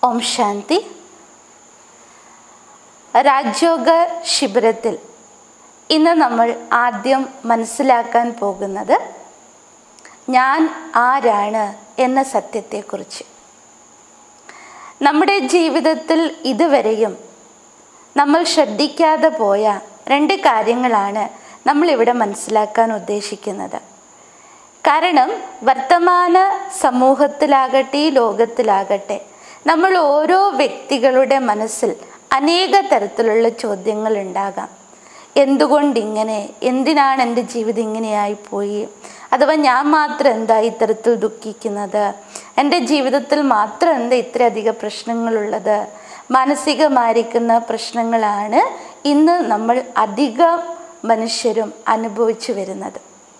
ഓം ശാന്തി രാജ്യോഗ ശിബിരത്തിൽ ഇന്ന് നമ്മൾ ആദ്യം മനസ്സിലാക്കാൻ പോകുന്നത് ഞാൻ ആരാണ് എന്ന സത്യത്തെക്കുറിച്ച് നമ്മുടെ ജീവിതത്തിൽ ഇതുവരെയും നമ്മൾ ശ്രദ്ധിക്കാതെ പോയ രണ്ട് കാര്യങ്ങളാണ് നമ്മളിവിടെ മനസ്സിലാക്കാൻ ഉദ്ദേശിക്കുന്നത് കാരണം വർത്തമാന സമൂഹത്തിലാകട്ടെ ഈ ലോകത്തിലാകട്ടെ നമ്മൾ ഓരോ വ്യക്തികളുടെ മനസ്സിൽ അനേക തരത്തിലുള്ള ചോദ്യങ്ങൾ ഉണ്ടാകാം എന്തുകൊണ്ടിങ്ങനെ എന്തിനാണ് എൻ്റെ ജീവിതം ഇങ്ങനെയായിപ്പോയി അഥവാ ഞാൻ മാത്രം എന്താ ഇത്തരത്തിൽ ദുഃഖിക്കുന്നത് എൻ്റെ ജീവിതത്തിൽ മാത്രം എന്താ ഇത്രയധികം പ്രശ്നങ്ങളുള്ളത് മാനസികമായിരിക്കുന്ന പ്രശ്നങ്ങളാണ് ഇന്ന് നമ്മൾ അധികം മനുഷ്യരും അനുഭവിച്ചു വരുന്നത്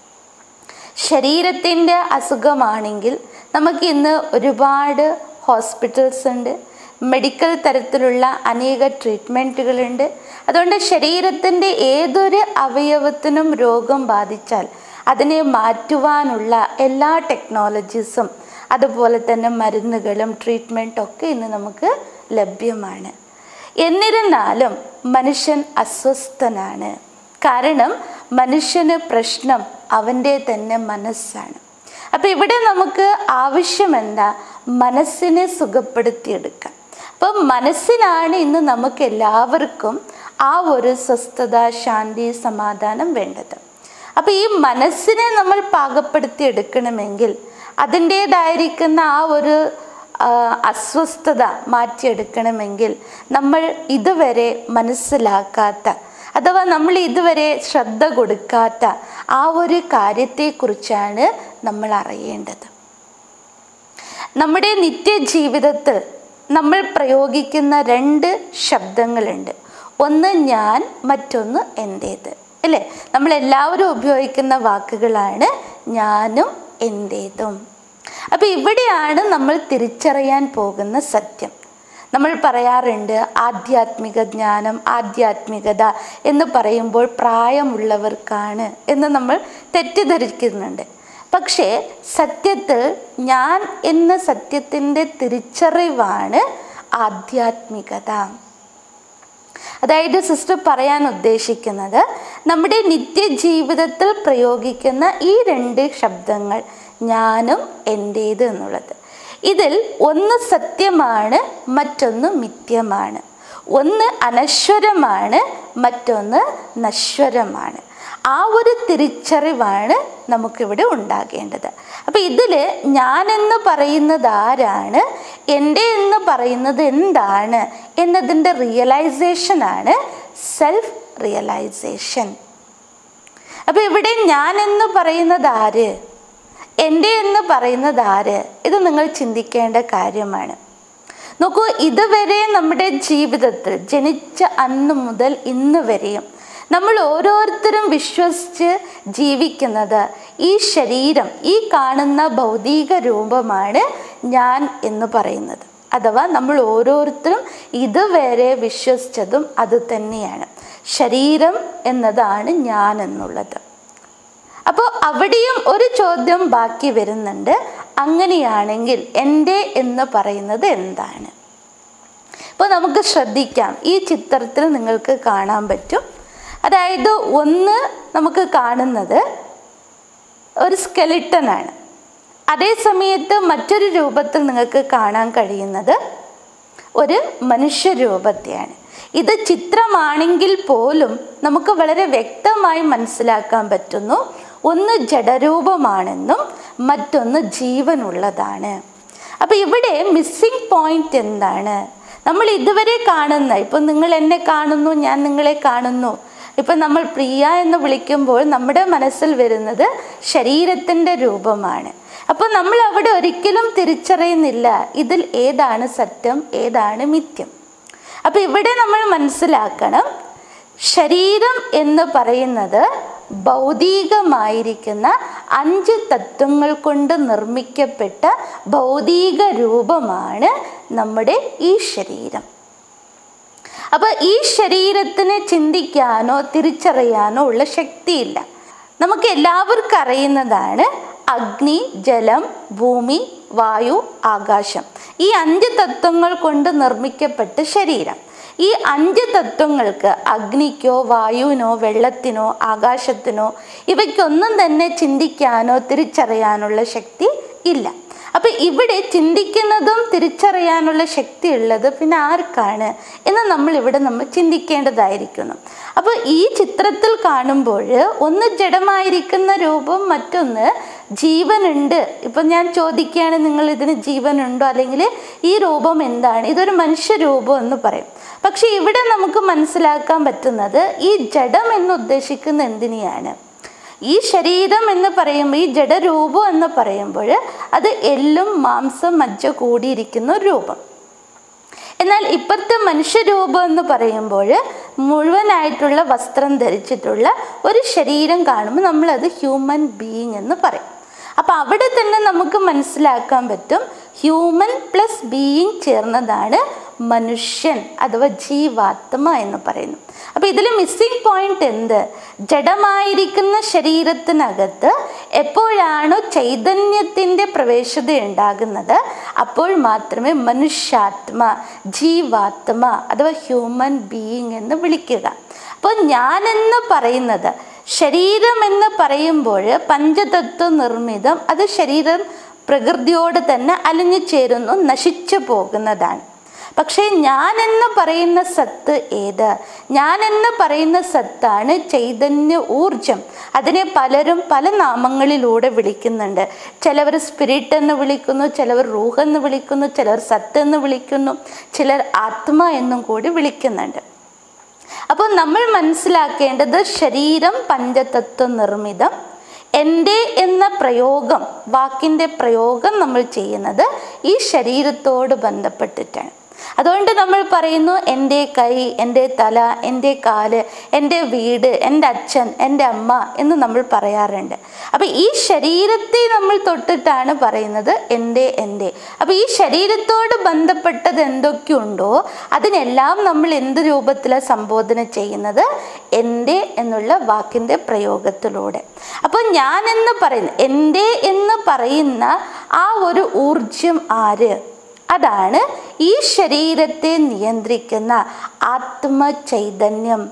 ശരീരത്തിൻ്റെ അസുഖമാണെങ്കിൽ നമുക്ക് ഇന്ന് ഒരുപാട് ഹോസ്പിറ്റൽസ് ഉണ്ട് മെഡിക്കൽ തരത്തിലുള്ള അനേക ട്രീറ്റ്മെൻറ്റുകളുണ്ട് അതുകൊണ്ട് ശരീരത്തിൻ്റെ ഏതൊരു അവയവത്തിനും രോഗം ബാധിച്ചാൽ അതിനെ മാറ്റുവാനുള്ള എല്ലാ ടെക്നോളജീസും അതുപോലെ തന്നെ മരുന്നുകളും ട്രീറ്റ്മെൻറ്റും ഒക്കെ ഇന്ന് നമുക്ക് ലഭ്യമാണ് എന്നിരുന്നാലും മനുഷ്യൻ അസ്വസ്ഥനാണ് കാരണം മനുഷ്യന് പ്രശ്നം അവൻ്റെ തന്നെ മനസ്സാണ് അപ്പം ഇവിടെ നമുക്ക് ആവശ്യം എന്താ മനസ്സിനെ സുഖപ്പെടുത്തിയെടുക്കാം അപ്പം മനസ്സിനാണ് ഇന്ന് നമുക്ക് എല്ലാവർക്കും ആ ഒരു സ്വസ്ഥത ശാന്തി സമാധാനം വേണ്ടത് അപ്പം ഈ മനസ്സിനെ നമ്മൾ പാകപ്പെടുത്തി എടുക്കണമെങ്കിൽ അതിൻ്റേതായിരിക്കുന്ന ആ ഒരു അസ്വസ്ഥത മാറ്റിയെടുക്കണമെങ്കിൽ നമ്മൾ ഇതുവരെ മനസ്സിലാക്കാത്ത അഥവാ നമ്മൾ ഇതുവരെ ശ്രദ്ധ കൊടുക്കാത്ത ആ ഒരു കാര്യത്തെക്കുറിച്ചാണ് നമ്മൾ അറിയേണ്ടത് നമ്മുടെ നിത്യജീവിതത്തിൽ നമ്മൾ പ്രയോഗിക്കുന്ന രണ്ട് ശബ്ദങ്ങളുണ്ട് ഒന്ന് ഞാൻ മറ്റൊന്ന് എൻ്റേത് അല്ലേ നമ്മൾ എല്ലാവരും ഉപയോഗിക്കുന്ന വാക്കുകളാണ് ഞാനും എൻ്റേതും അപ്പം ഇവിടെയാണ് നമ്മൾ തിരിച്ചറിയാൻ പോകുന്ന സത്യം നമ്മൾ പറയാറുണ്ട് ആധ്യാത്മിക ജ്ഞാനം ആധ്യാത്മികത എന്ന് പറയുമ്പോൾ പ്രായമുള്ളവർക്കാണ് എന്ന് നമ്മൾ തെറ്റിദ്ധരിക്കുന്നുണ്ട് പക്ഷേ സത്യത്തിൽ ഞാൻ എന്ന സത്യത്തിൻ്റെ തിരിച്ചറിവാണ് ആധ്യാത്മികത അതായത് സിസ്റ്റർ പറയാൻ ഉദ്ദേശിക്കുന്നത് നമ്മുടെ നിത്യജീവിതത്തിൽ പ്രയോഗിക്കുന്ന ഈ രണ്ട് ശബ്ദങ്ങൾ ഞാനും എൻ്റേത് എന്നുള്ളത് ഇതിൽ ഒന്ന് സത്യമാണ് മറ്റൊന്ന് മിഥ്യമാണ് ഒന്ന് അനശ്വരമാണ് മറ്റൊന്ന് നശ്വരമാണ് ആ ഒരു തിരിച്ചറിവാണ് നമുക്കിവിടെ ഉണ്ടാകേണ്ടത് അപ്പം ഇതിൽ ഞാനെന്ന് പറയുന്നത് ആരാണ് എൻ്റെ എന്ന് പറയുന്നത് എന്താണ് എന്നതിൻ്റെ റിയലൈസേഷനാണ് സെൽഫ് റിയലൈസേഷൻ അപ്പം ഇവിടെ ഞാനെന്ന് പറയുന്നത് ആര് എൻ്റെ എന്ന് പറയുന്നത് ആര് ഇത് നിങ്ങൾ ചിന്തിക്കേണ്ട കാര്യമാണ് നോക്കൂ ഇതുവരെ നമ്മുടെ ജീവിതത്തിൽ ജനിച്ച അന്ന് മുതൽ ഇന്ന് വരെയും നമ്മൾ ഓരോരുത്തരും വിശ്വസിച്ച് ജീവിക്കുന്നത് ഈ ശരീരം ഈ കാണുന്ന ഭൗതിക രൂപമാണ് ഞാൻ എന്ന് പറയുന്നത് അഥവാ നമ്മൾ ഓരോരുത്തരും ഇതുവരെ വിശ്വസിച്ചതും അത് തന്നെയാണ് ശരീരം എന്നതാണ് ഞാൻ എന്നുള്ളത് അപ്പോൾ അവിടെയും ഒരു ചോദ്യം ബാക്കി വരുന്നുണ്ട് അങ്ങനെയാണെങ്കിൽ എൻ്റെ എന്ന് പറയുന്നത് എന്താണ് ഇപ്പോൾ നമുക്ക് ശ്രദ്ധിക്കാം ഈ ചിത്രത്തിൽ നിങ്ങൾക്ക് കാണാൻ പറ്റും അതായത് ഒന്ന് നമുക്ക് കാണുന്നത് ഒരു സ്കെലിട്ടനാണ് അതേ സമയത്ത് മറ്റൊരു രൂപത്തിൽ നിങ്ങൾക്ക് കാണാൻ കഴിയുന്നത് ഒരു മനുഷ്യരൂപത്തെയാണ് ഇത് ചിത്രമാണെങ്കിൽ പോലും നമുക്ക് വളരെ വ്യക്തമായി മനസ്സിലാക്കാൻ പറ്റുന്നു ഒന്ന് ജഡരൂപമാണെന്നും മറ്റൊന്ന് ജീവനുള്ളതാണ് അപ്പം ഇവിടെ മിസ്സിംഗ് പോയിന്റ് എന്താണ് നമ്മൾ ഇതുവരെ കാണുന്ന ഇപ്പം നിങ്ങൾ എന്നെ കാണുന്നു ഞാൻ നിങ്ങളെ കാണുന്നു ഇപ്പം നമ്മൾ പ്രിയ എന്ന് വിളിക്കുമ്പോൾ നമ്മുടെ മനസ്സിൽ വരുന്നത് ശരീരത്തിൻ്റെ രൂപമാണ് അപ്പോൾ നമ്മൾ അവിടെ ഒരിക്കലും തിരിച്ചറിയുന്നില്ല ഇതിൽ ഏതാണ് സത്യം ഏതാണ് മിഥ്യം അപ്പം ഇവിടെ നമ്മൾ മനസ്സിലാക്കണം ശരീരം എന്ന് പറയുന്നത് ഭൗതികമായിരിക്കുന്ന അഞ്ച് തത്വങ്ങൾ കൊണ്ട് നിർമ്മിക്കപ്പെട്ട ഭൗതിക രൂപമാണ് നമ്മുടെ ഈ ശരീരം അപ്പോൾ ഈ ശരീരത്തിന് ചിന്തിക്കാനോ തിരിച്ചറിയാനോ ഉള്ള ശക്തിയില്ല നമുക്ക് എല്ലാവർക്കും അറിയുന്നതാണ് അഗ്നി ജലം ഭൂമി വായു ആകാശം ഈ അഞ്ച് തത്വങ്ങൾ കൊണ്ട് നിർമ്മിക്കപ്പെട്ട ശരീരം ഈ അഞ്ച് തത്വങ്ങൾക്ക് അഗ്നിക്കോ വായുവിനോ വെള്ളത്തിനോ ആകാശത്തിനോ ഇവയ്ക്കൊന്നും തന്നെ ചിന്തിക്കാനോ തിരിച്ചറിയാനുള്ള ശക്തി ഇല്ല അപ്പൊ ഇവിടെ ചിന്തിക്കുന്നതും തിരിച്ചറിയാനുള്ള ശക്തി ഉള്ളത് പിന്നെ ആർക്കാണ് എന്ന് നമ്മൾ ഇവിടെ നമ്മൾ ചിന്തിക്കേണ്ടതായിരിക്കുന്നു അപ്പോൾ ഈ ചിത്രത്തിൽ കാണുമ്പോൾ ഒന്ന് ജഡമായിരിക്കുന്ന രൂപം മറ്റൊന്ന് ജീവനുണ്ട് ഇപ്പം ഞാൻ ചോദിക്കുകയാണ് നിങ്ങൾ ഇതിന് ജീവനുണ്ടോ അല്ലെങ്കിൽ ഈ രൂപം എന്താണ് ഇതൊരു മനുഷ്യരൂപം എന്ന് പറയും പക്ഷെ ഇവിടെ നമുക്ക് മനസ്സിലാക്കാൻ പറ്റുന്നത് ഈ ജഡം എന്ന് ഉദ്ദേശിക്കുന്ന എന്തിനെയാണ് ഈ ശരീരം എന്ന് പറയുമ്പോൾ ഈ ജഡരൂപം എന്ന് പറയുമ്പോൾ അത് എല്ലും മാംസം മജ്ജ കൂടിയിരിക്കുന്ന ഒരു രൂപം എന്നാൽ ഇപ്പോഴത്തെ മനുഷ്യരൂപം എന്ന് പറയുമ്പോൾ മുഴുവനായിട്ടുള്ള വസ്ത്രം ധരിച്ചിട്ടുള്ള ഒരു ശരീരം കാണുമ്പോൾ നമ്മളത് ഹ്യൂമൻ ബീയിങ് എന്ന് പറയും അപ്പം അവിടെ തന്നെ നമുക്ക് മനസ്സിലാക്കാൻ പറ്റും ഹ്യൂമൻ പ്ലസ് ബീയിങ് ചേർന്നതാണ് മനുഷ്യൻ അഥവാ ജീവാത്മ എന്ന് പറയുന്നു അപ്പം ഇതിൽ മിസ്സിംഗ് പോയിന്റ് എന്ത് ജഡമായിരിക്കുന്ന ശരീരത്തിനകത്ത് എപ്പോഴാണോ ചൈതന്യത്തിൻ്റെ പ്രവേശത ഉണ്ടാകുന്നത് അപ്പോൾ മാത്രമേ മനുഷ്യാത്മ ജീവാത്മ അഥവാ ഹ്യൂമൻ ബീയിങ് എന്ന് വിളിക്കുക അപ്പോൾ ഞാനെന്ന് പറയുന്നത് ശരീരം എന്ന് പറയുമ്പോൾ പഞ്ചതത്വ നിർമ്മിതം അത് ശരീരം പ്രകൃതിയോട് തന്നെ അലിഞ്ഞു ചേരുന്നു നശിച്ചു പോകുന്നതാണ് പക്ഷേ ഞാനെന്ന് പറയുന്ന സത്ത് ഏത് ഞാനെന്ന് പറയുന്ന സത്താണ് ചൈതന്യ ഊർജം അതിനെ പലരും പല നാമങ്ങളിലൂടെ വിളിക്കുന്നുണ്ട് ചിലവർ സ്പിരിറ്റ് എന്ന് വിളിക്കുന്നു ചിലവർ റൂഹ് എന്ന് വിളിക്കുന്നു ചിലർ സത്ത് എന്ന് വിളിക്കുന്നു ചിലർ ആത്മ എന്നും കൂടി വിളിക്കുന്നുണ്ട് അപ്പോൾ നമ്മൾ മനസ്സിലാക്കേണ്ടത് ശരീരം പഞ്ചതത്വ നിർമ്മിതം എൻ്റെ എന്ന പ്രയോഗം വാക്കിൻ്റെ പ്രയോഗം നമ്മൾ ചെയ്യുന്നത് ഈ ശരീരത്തോട് ബന്ധപ്പെട്ടിട്ടാണ് അതുകൊണ്ട് നമ്മൾ പറയുന്നു എൻ്റെ കൈ എൻ്റെ തല എൻ്റെ കാല് എൻ്റെ വീട് എൻ്റെ അച്ഛൻ എൻ്റെ അമ്മ എന്ന് നമ്മൾ പറയാറുണ്ട് അപ്പം ഈ ശരീരത്തെ നമ്മൾ തൊട്ടിട്ടാണ് പറയുന്നത് എൻ്റെ എൻ്റെ അപ്പം ഈ ശരീരത്തോട് ബന്ധപ്പെട്ടത് എന്തൊക്കെയുണ്ടോ അതിനെല്ലാം നമ്മൾ എന്ത് രൂപത്തിലാണ് സംബോധന ചെയ്യുന്നത് എൻ്റെ എന്നുള്ള വാക്കിൻ്റെ പ്രയോഗത്തിലൂടെ അപ്പോൾ ഞാൻ എന്ന് പറയുന്ന എൻ്റെ എന്ന് പറയുന്ന ആ ഒരു ഊർജം ആര് അതാണ് ഈ ശരീരത്തെ നിയന്ത്രിക്കുന്ന ആത്മ ചൈതന്യം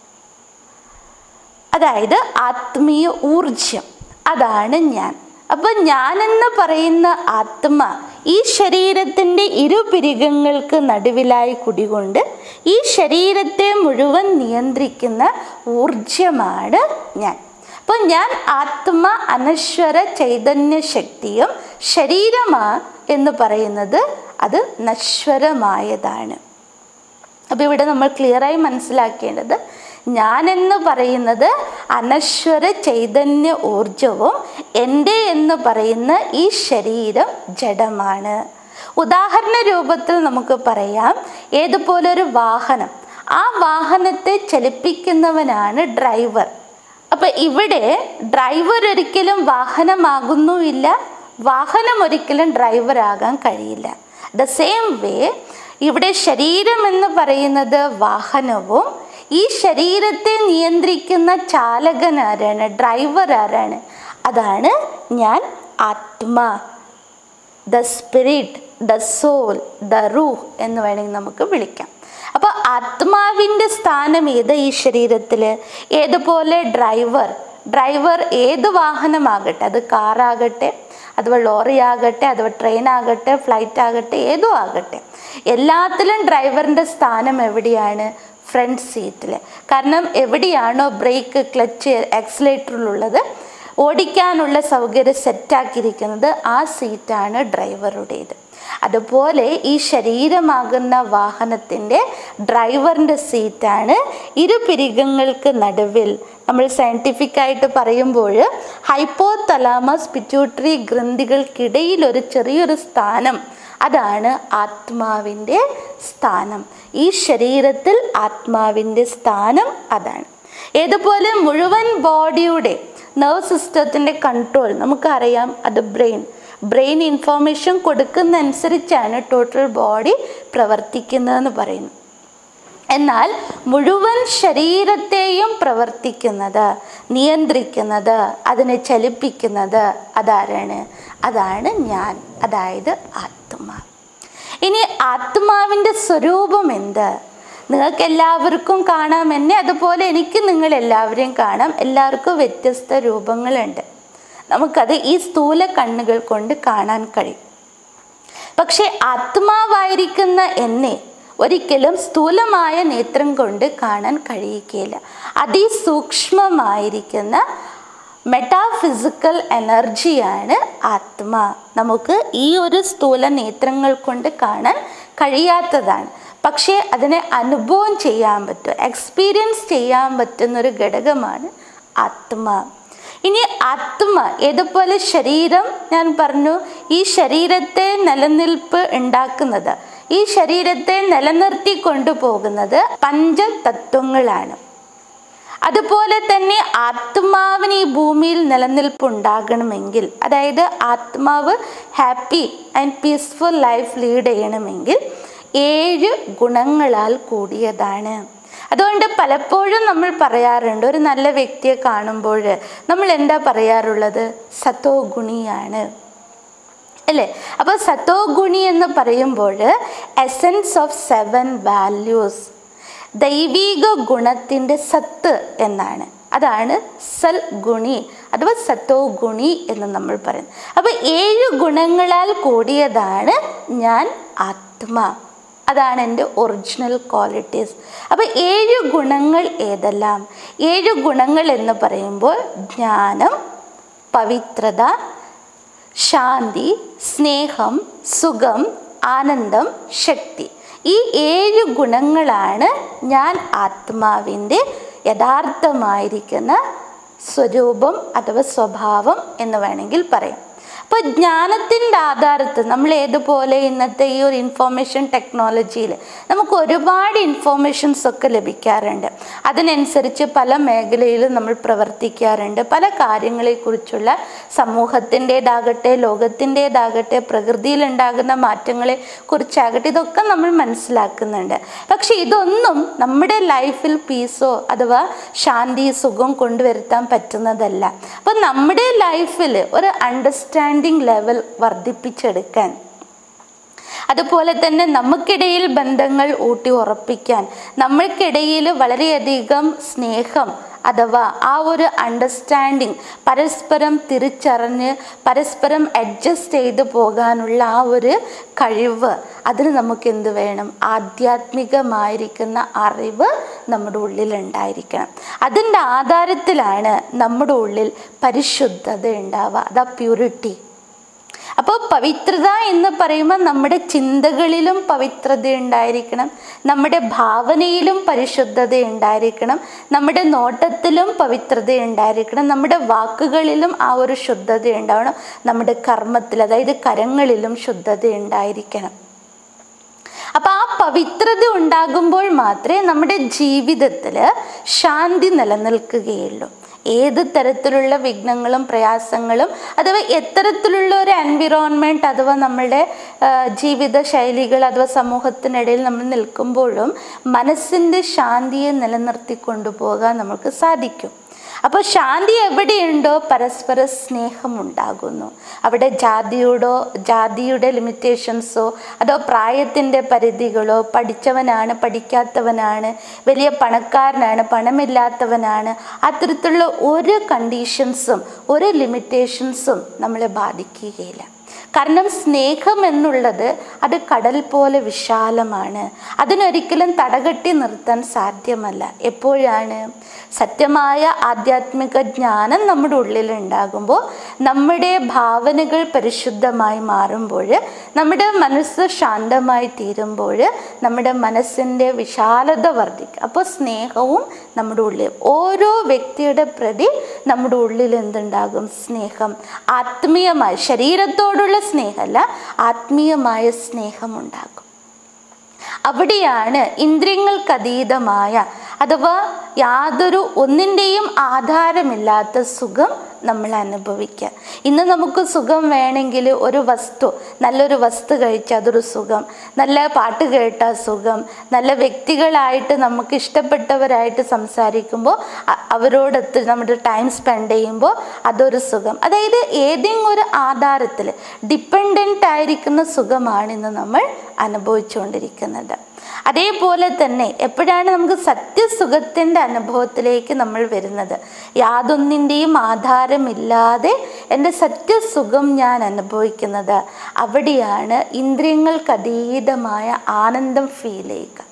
അതായത് ആത്മീയ ഊർജം അതാണ് ഞാൻ അപ്പം ഞാനെന്ന് പറയുന്ന ആത്മ ഈ ശരീരത്തിൻ്റെ ഇരുപിരികങ്ങൾക്ക് നടുവിലായി കുടികൊണ്ട് ഈ ശരീരത്തെ മുഴുവൻ നിയന്ത്രിക്കുന്ന ഊർജമാണ് ഞാൻ അപ്പോൾ ഞാൻ ആത്മ അനശ്വര ചൈതന്യ ശക്തിയും ശരീരമാ എന്ന് പറയുന്നത് അത് നശ്വരമായതാണ് അപ്പോൾ ഇവിടെ നമ്മൾ ക്ലിയറായി മനസ്സിലാക്കേണ്ടത് ഞാനെന്ന് പറയുന്നത് അനശ്വര ചൈതന്യ ഊർജവും എൻ്റെ എന്ന് പറയുന്ന ഈ ശരീരം ജഡമാണ് ഉദാഹരണ രൂപത്തിൽ നമുക്ക് പറയാം ഏതുപോലൊരു വാഹനം ആ വാഹനത്തെ ചലിപ്പിക്കുന്നവനാണ് ഡ്രൈവർ അപ്പം ഇവിടെ ഡ്രൈവർ ഒരിക്കലും വാഹനമാകുന്നുമില്ല വാഹനം ഒരിക്കലും ഡ്രൈവറാകാൻ കഴിയില്ല ദ സെയിം വേ ഇവിടെ ശരീരം എന്ന് പറയുന്നത് വാഹനവും ഈ ശരീരത്തെ നിയന്ത്രിക്കുന്ന ചാലകൻ ആരാണ് ഡ്രൈവർ ആരാണ് അതാണ് ഞാൻ ആത്മാ the spirit the soul the റൂഹ് എന്ന് വേണമെങ്കിൽ നമുക്ക് വിളിക്കാം അപ്പോൾ ആത്മാവിൻ്റെ സ്ഥാനം ഏത് ഈ ശരീരത്തിൽ ഏതുപോലെ ഡ്രൈവർ ഡ്രൈവർ ഏത് വാഹനമാകട്ടെ അത് കാറാകട്ടെ അഥവാ ലോറി ആകട്ടെ അഥവാ ട്രെയിൻ ആകട്ടെ ഫ്ലൈറ്റ് ആകട്ടെ ഏതോ ആകട്ടെ എല്ലാത്തിലും ഡ്രൈവറിൻ്റെ സ്ഥാനം എവിടെയാണ് ഫ്രണ്ട് സീറ്റിൽ കാരണം എവിടെയാണോ ബ്രേക്ക് ക്ലച്ച് ആക്സിലേറ്ററിലുള്ളത് ഓടിക്കാനുള്ള സൗകര്യം സെറ്റാക്കിയിരിക്കുന്നത് ആ സീറ്റാണ് ഡ്രൈവറുടേത് അതുപോലെ ഈ ശരീരമാകുന്ന വാഹനത്തിൻ്റെ ഡ്രൈവറിൻ്റെ സീറ്റാണ് ഇരുപിരികങ്ങൾക്ക് നടുവിൽ നമ്മൾ സയൻറ്റിഫിക്കായിട്ട് പറയുമ്പോൾ ഹൈപ്പോ തലാമസ് പിറ്റ്യൂട്ടറി ഗ്രന്ഥികൾക്കിടയിൽ ഒരു ചെറിയൊരു സ്ഥാനം അതാണ് ആത്മാവിൻ്റെ സ്ഥാനം ഈ ശരീരത്തിൽ ആത്മാവിൻ്റെ സ്ഥാനം അതാണ് ഏതുപോലെ മുഴുവൻ ബോഡിയുടെ നെർവ് സിസ്റ്റത്തിൻ്റെ കൺട്രോൾ നമുക്കറിയാം അത് ബ്രെയിൻ ബ്രെയിൻ ഇൻഫോർമേഷൻ കൊടുക്കുന്ന അനുസരിച്ചാണ് ടോട്ടൽ ബോഡി പ്രവർത്തിക്കുന്നതെന്ന് പറയുന്നു എന്നാൽ മുഴുവൻ ശരീരത്തെയും പ്രവർത്തിക്കുന്നത് നിയന്ത്രിക്കുന്നത് അതിനെ ചലിപ്പിക്കുന്നത് അതാരാണ് അതാണ് ഞാൻ അതായത് ആത്മാ ഇനി ആത്മാവിൻ്റെ സ്വരൂപം എന്ത് നിങ്ങൾക്ക് എല്ലാവർക്കും കാണാം എന്നെ അതുപോലെ എനിക്ക് നിങ്ങൾ എല്ലാവരെയും കാണാം എല്ലാവർക്കും വ്യത്യസ്ത രൂപങ്ങളുണ്ട് നമുക്കത് ഈ സ്ഥൂല കണ്ണുകൾ കൊണ്ട് കാണാൻ കഴിയും പക്ഷേ ആത്മാവായിരിക്കുന്ന എന്നെ ഒരിക്കലും സ്ഥൂലമായ നേത്രം കൊണ്ട് കാണാൻ കഴിയുകയില്ല അതിസൂക്ഷ്മമായിരിക്കുന്ന മെറ്റാഫിസിക്കൽ എനർജിയാണ് ആത്മാ നമുക്ക് ഈ ഒരു സ്ഥൂല നേത്രങ്ങൾ കൊണ്ട് കാണാൻ കഴിയാത്തതാണ് പക്ഷേ അതിനെ അനുഭവം ചെയ്യാൻ പറ്റും എക്സ്പീരിയൻസ് ചെയ്യാൻ പറ്റുന്നൊരു ഘടകമാണ് ആത്മാ ഇനി ആത്മ ഏതുപോലെ ശരീരം ഞാൻ പറഞ്ഞു ഈ ശരീരത്തെ നിലനിൽപ്പ് ഉണ്ടാക്കുന്നത് ഈ ശരീരത്തെ നിലനിർത്തി കൊണ്ടുപോകുന്നത് പഞ്ചതത്വങ്ങളാണ് അതുപോലെ തന്നെ ആത്മാവിന് ഈ ഭൂമിയിൽ നിലനിൽപ്പുണ്ടാകണമെങ്കിൽ അതായത് ആത്മാവ് happy and peaceful life lead ചെയ്യണമെങ്കിൽ ഏഴ് ഗുണങ്ങളാൽ കൂടിയതാണ് അതുകൊണ്ട് പലപ്പോഴും നമ്മൾ പറയാറുണ്ട് ഒരു നല്ല വ്യക്തിയെ കാണുമ്പോൾ നമ്മൾ എന്താ പറയാറുള്ളത് സത്തോ ഗുണിയാണ് അല്ലേ അപ്പോൾ സത്തോ ഗുണി എന്ന് പറയുമ്പോൾ എസൻസ് ഓഫ് സെവൻ വാല്യൂസ് ദൈവീക ഗുണത്തിൻ്റെ സത്ത് എന്നാണ് അതാണ് സൽ ഗുണി അഥവാ സത്തോ ഗുണി എന്ന് നമ്മൾ പറയുന്നത് അപ്പോൾ ഏഴ് ഗുണങ്ങളാൽ കൂടിയതാണ് ഞാൻ ആത്മാ അതാണ് എൻ്റെ ഒറിജിനൽ ക്വാളിറ്റീസ് അപ്പോൾ ഏഴ് ഗുണങ്ങൾ ഏതെല്ലാം ഏഴ് ഗുണങ്ങൾ എന്ന് പറയുമ്പോൾ ജ്ഞാനം പവിത്രത ശാന്തി സ്നേഹം സുഖം ആനന്ദം ശക്തി ഈ ഏഴ് ഗുണങ്ങളാണ് ഞാൻ ആത്മാവിൻ്റെ യഥാർത്ഥമായിരിക്കുന്ന സ്വരൂപം അഥവാ സ്വഭാവം എന്ന് വേണമെങ്കിൽ പറയാം അപ്പോൾ ജ്ഞാനത്തിൻ്റെ ആധാരത്തിൽ നമ്മൾ ഏതുപോലെ ഇന്നത്തെ ഈ ഒരു ഇൻഫോർമേഷൻ ടെക്നോളജിയിൽ നമുക്ക് ഒരുപാട് ഇൻഫോർമേഷൻസ് ഒക്കെ ലഭിക്കാറുണ്ട് അതിനനുസരിച്ച് പല മേഖലയിലും നമ്മൾ പ്രവർത്തിക്കാറുണ്ട് പല കാര്യങ്ങളെക്കുറിച്ചുള്ള സമൂഹത്തിൻ്റേതാകട്ടെ ലോകത്തിൻ്റേതാകട്ടെ പ്രകൃതിയിലുണ്ടാകുന്ന മാറ്റങ്ങളെ കുറിച്ചാകട്ടെ ഇതൊക്കെ നമ്മൾ മനസ്സിലാക്കുന്നുണ്ട് പക്ഷെ ഇതൊന്നും നമ്മുടെ ലൈഫിൽ പീസോ അഥവാ ശാന്തി സുഖം കൊണ്ടുവരുത്താൻ പറ്റുന്നതല്ല അപ്പം നമ്മുടെ ലൈഫിൽ ഒരു അണ്ടർസ്റ്റാൻഡിങ് ലെവൽ വർദ്ധിപ്പിച്ചെടുക്കാൻ അതുപോലെ തന്നെ നമുക്കിടയിൽ ബന്ധങ്ങൾ ഊട്ടി ഉറപ്പിക്കാൻ നമ്മൾക്കിടയിൽ വളരെയധികം സ്നേഹം അഥവാ ആ ഒരു അണ്ടർസ്റ്റാൻഡിങ് പരസ്പരം തിരിച്ചറിഞ്ഞ് പരസ്പരം അഡ്ജസ്റ്റ് ചെയ്ത് പോകാനുള്ള ആ ഒരു കഴിവ് അതിന് നമുക്ക് എന്ത് വേണം ആധ്യാത്മികമായിരിക്കുന്ന അറിവ് നമ്മുടെ ഉള്ളിൽ ഉണ്ടായിരിക്കണം അതിൻ്റെ ആധാരത്തിലാണ് നമ്മുടെ ഉള്ളിൽ പരിശുദ്ധത ഉണ്ടാവുക അതാ പ്യൂരിറ്റി അപ്പോൾ പവിത്രത എന്ന് പറയുമ്പോൾ നമ്മുടെ ചിന്തകളിലും പവിത്രത ഉണ്ടായിരിക്കണം നമ്മുടെ ഭാവനയിലും പരിശുദ്ധത ഉണ്ടായിരിക്കണം നമ്മുടെ നോട്ടത്തിലും പവിത്രത ഉണ്ടായിരിക്കണം നമ്മുടെ വാക്കുകളിലും ആ ഒരു ശുദ്ധത ഉണ്ടാവണം നമ്മുടെ കർമ്മത്തിൽ അതായത് കരങ്ങളിലും ശുദ്ധത ഉണ്ടായിരിക്കണം അപ്പം ആ പവിത്രത ഉണ്ടാകുമ്പോൾ മാത്രമേ നമ്മുടെ ജീവിതത്തിൽ ശാന്തി നിലനിൽക്കുകയുള്ളൂ ഏത് തരത്തിലുള്ള വിഘ്നങ്ങളും പ്രയാസങ്ങളും അഥവാ എത്തരത്തിലുള്ള ഒരു എൻവിറോൺമെൻറ്റ് അഥവാ നമ്മളുടെ ജീവിത ശൈലികൾ അഥവാ സമൂഹത്തിനിടയിൽ നമ്മൾ നിൽക്കുമ്പോഴും മനസ്സിൻ്റെ ശാന്തിയെ നിലനിർത്തി കൊണ്ടുപോകാൻ നമുക്ക് സാധിക്കും അപ്പോൾ ശാന്തി എവിടെയുണ്ടോ പരസ്പര സ്നേഹം ഉണ്ടാകുന്നു അവിടെ ജാതിയോടോ ജാതിയുടെ ലിമിറ്റേഷൻസോ അതോ പ്രായത്തിൻ്റെ പരിധികളോ പഠിച്ചവനാണ് പഠിക്കാത്തവനാണ് വലിയ പണക്കാരനാണ് പണമില്ലാത്തവനാണ് അത്തരത്തിലുള്ള ഒരു കണ്ടീഷൻസും ഒരു ലിമിറ്റേഷൻസും നമ്മളെ ബാധിക്കുകയില്ല കാരണം സ്നേഹം എന്നുള്ളത് അത് കടൽ പോലെ വിശാലമാണ് അതിനൊരിക്കലും തടകെട്ടി നിർത്താൻ സാധ്യമല്ല എപ്പോഴാണ് സത്യമായ ആധ്യാത്മിക ജ്ഞാനം നമ്മുടെ ഉള്ളിൽ ഉണ്ടാകുമ്പോൾ നമ്മുടെ ഭാവനകൾ പരിശുദ്ധമായി മാറുമ്പോൾ നമ്മുടെ മനസ്സ് ശാന്തമായി തീരുമ്പോൾ നമ്മുടെ മനസ്സിൻ്റെ വിശാലത വർദ്ധിക്കും അപ്പോൾ സ്നേഹവും നമ്മുടെ ഉള്ളിൽ ഓരോ വ്യക്തിയുടെ പ്രതി നമ്മുടെ ഉള്ളിൽ എന്തുണ്ടാകും സ്നേഹം ആത്മീയമായ ശരീരത്തോടുള്ള സ്നേഹമല്ല ആത്മീയമായ സ്നേഹം ഉണ്ടാകും അവിടെയാണ് ഇന്ദ്രിയങ്ങൾക്കതീതമായ അഥവാ യാതൊരു ഒന്നിൻ്റെയും ആധാരമില്ലാത്ത സുഖം നമ്മൾ അനുഭവിക്കുക ഇന്ന് നമുക്ക് സുഖം വേണമെങ്കിൽ ഒരു വസ്തു നല്ലൊരു വസ്തു കഴിച്ചാൽ അതൊരു സുഖം നല്ല പാട്ട് കേട്ടാൽ സുഖം നല്ല വ്യക്തികളായിട്ട് നമുക്ക് ഇഷ്ടപ്പെട്ടവരായിട്ട് സംസാരിക്കുമ്പോൾ അ- അവരോടൊത്ത് നമ്മുടെ ടൈം സ്പെൻഡ് ചെയ്യുമ്പോൾ അതൊരു സുഖം അതായത് ഏതെങ്കിലും ഒരു ആധാരത്തിൽ ഡിപ്പെൻഡൻ്റ് ആയിരിക്കുന്ന സുഖമാണ് ഇന്ന് നമ്മൾ അനുഭവിച്ചുകൊണ്ടിരിക്കുന്നത് അതേപോലെ തന്നെ എപ്പോഴാണ് നമുക്ക് സത്യസുഖത്തിൻ്റെ അനുഭവത്തിലേക്ക് നമ്മൾ വരുന്നത് യാതൊന്നിൻ്റെയും ആധാരമില്ലാതെ എൻ്റെ സത്യസുഖം ഞാൻ അനുഭവിക്കുന്നത് അവിടെയാണ് ഇന്ദ്രിയങ്ങൾക്ക് അതീതമായ ആനന്ദം ഫീൽ ചെയ്യുക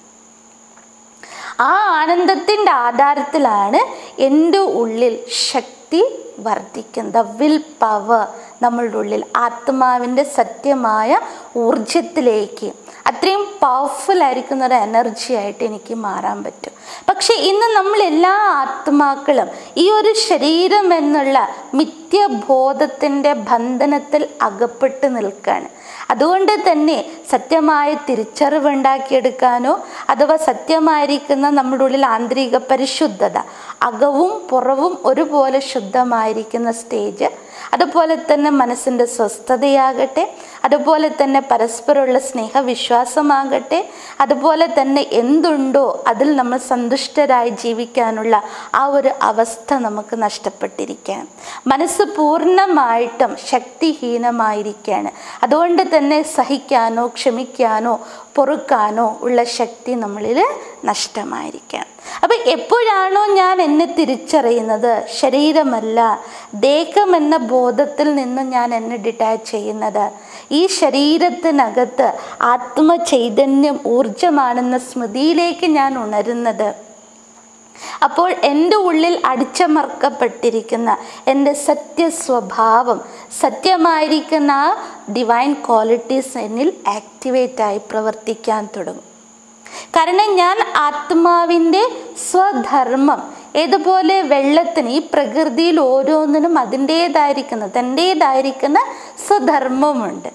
ആ ആനന്ദത്തിൻ്റെ ആധാരത്തിലാണ് എൻ്റെ ഉള്ളിൽ ശക്തി വർദ്ധിക്കുന്നത് വിൽ പവർ നമ്മളുടെ ഉള്ളിൽ ആത്മാവിൻ്റെ സത്യമായ ഊർജത്തിലേക്ക് അത്രയും പവർഫുൾ ആയിരിക്കുന്ന ഒരു എനർജി ആയിട്ട് എനിക്ക് മാറാൻ പറ്റും പക്ഷെ ഇന്ന് നമ്മൾ എല്ലാ ആത്മാക്കളും ഈ ഒരു ശരീരം എന്നുള്ള മിഥ്യബോധത്തിൻ്റെ ബന്ധനത്തിൽ അകപ്പെട്ട് നിൽക്കുകയാണ് അതുകൊണ്ട് തന്നെ സത്യമായ തിരിച്ചറിവ് ഉണ്ടാക്കിയെടുക്കാനോ അഥവാ സത്യമായിരിക്കുന്ന നമ്മുടെ ഉള്ളിൽ ആന്തരിക പരിശുദ്ധത അകവും പുറവും ഒരുപോലെ ശുദ്ധമായിരിക്കുന്ന സ്റ്റേജ് അതുപോലെ തന്നെ മനസ്സിൻ്റെ സ്വസ്ഥതയാകട്ടെ അതുപോലെ തന്നെ പരസ്പരമുള്ള സ്നേഹവിശ്വാസമാകട്ടെ അതുപോലെ തന്നെ എന്തുണ്ടോ അതിൽ നമ്മൾ സന്തുഷ്ടരായി ജീവിക്കാനുള്ള ആ ഒരു അവസ്ഥ നമുക്ക് നഷ്ടപ്പെട്ടിരിക്കുകയാണ് മനസ്സ് പൂർണ്ണമായിട്ടും ശക്തിഹീനമായിരിക്കുകയാണ് അതുകൊണ്ട് തന്നെ സഹിക്കാനോ ക്ഷമിക്കാനോ പൊറുക്കാനോ ഉള്ള ശക്തി നമ്മളിൽ നഷ്ടമായിരിക്കുകയാണ് അപ്പം എപ്പോഴാണോ ഞാൻ എന്നെ തിരിച്ചറിയുന്നത് ശരീരമല്ല ദേഹം എന്ന ബോധത്തിൽ നിന്ന് ഞാൻ എന്നെ ഡിറ്റാച്ച് ചെയ്യുന്നത് ഈ ശരീരത്തിനകത്ത് ആത്മചൈതന്യം ഊർജമാണെന്ന സ്മൃതിയിലേക്ക് ഞാൻ ഉണരുന്നത് അപ്പോൾ എൻ്റെ ഉള്ളിൽ അടിച്ചമർക്കപ്പെട്ടിരിക്കുന്ന എൻ്റെ സത്യസ്വഭാവം സത്യമായിരിക്കുന്ന ആ ഡിവൈൻ ക്വാളിറ്റീസ് എന്നിൽ ആക്ടിവേറ്റായി പ്രവർത്തിക്കാൻ തുടങ്ങും കാരണം ഞാൻ ആത്മാവിൻ്റെ സ്വധർമ്മം ഏതുപോലെ വെള്ളത്തിന് ഈ പ്രകൃതിയിൽ ഓരോന്നിനും അതിൻ്റേതായിരിക്കുന്ന തൻ്റേതായിരിക്കുന്ന സ്വധർമ്മമുണ്ട്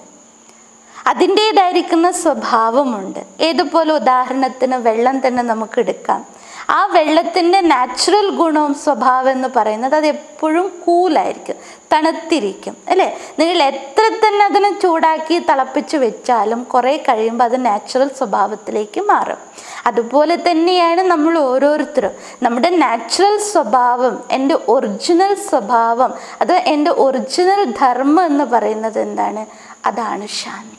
അതിൻ്റേതായിരിക്കുന്ന സ്വഭാവമുണ്ട് ഏതുപോലെ ഉദാഹരണത്തിന് വെള്ളം തന്നെ നമുക്ക് എടുക്കാം ആ വെള്ളത്തിൻ്റെ നാച്ചുറൽ ഗുണവും സ്വഭാവം എന്ന് പറയുന്നത് അത് എപ്പോഴും കൂലായിരിക്കും തണുത്തിരിക്കും അല്ലേ നിങ്ങൾ എത്ര തന്നെ അതിനെ ചൂടാക്കി തിളപ്പിച്ച് വെച്ചാലും കുറേ കഴിയുമ്പോൾ അത് നാച്ചുറൽ സ്വഭാവത്തിലേക്ക് മാറും അതുപോലെ തന്നെയാണ് നമ്മൾ ഓരോരുത്തരും നമ്മുടെ നാച്ചുറൽ സ്വഭാവം എൻ്റെ ഒറിജിനൽ സ്വഭാവം അത് എൻ്റെ ഒറിജിനൽ ധർമ്മം എന്ന് പറയുന്നത് എന്താണ് അതാണ് ശാന്തി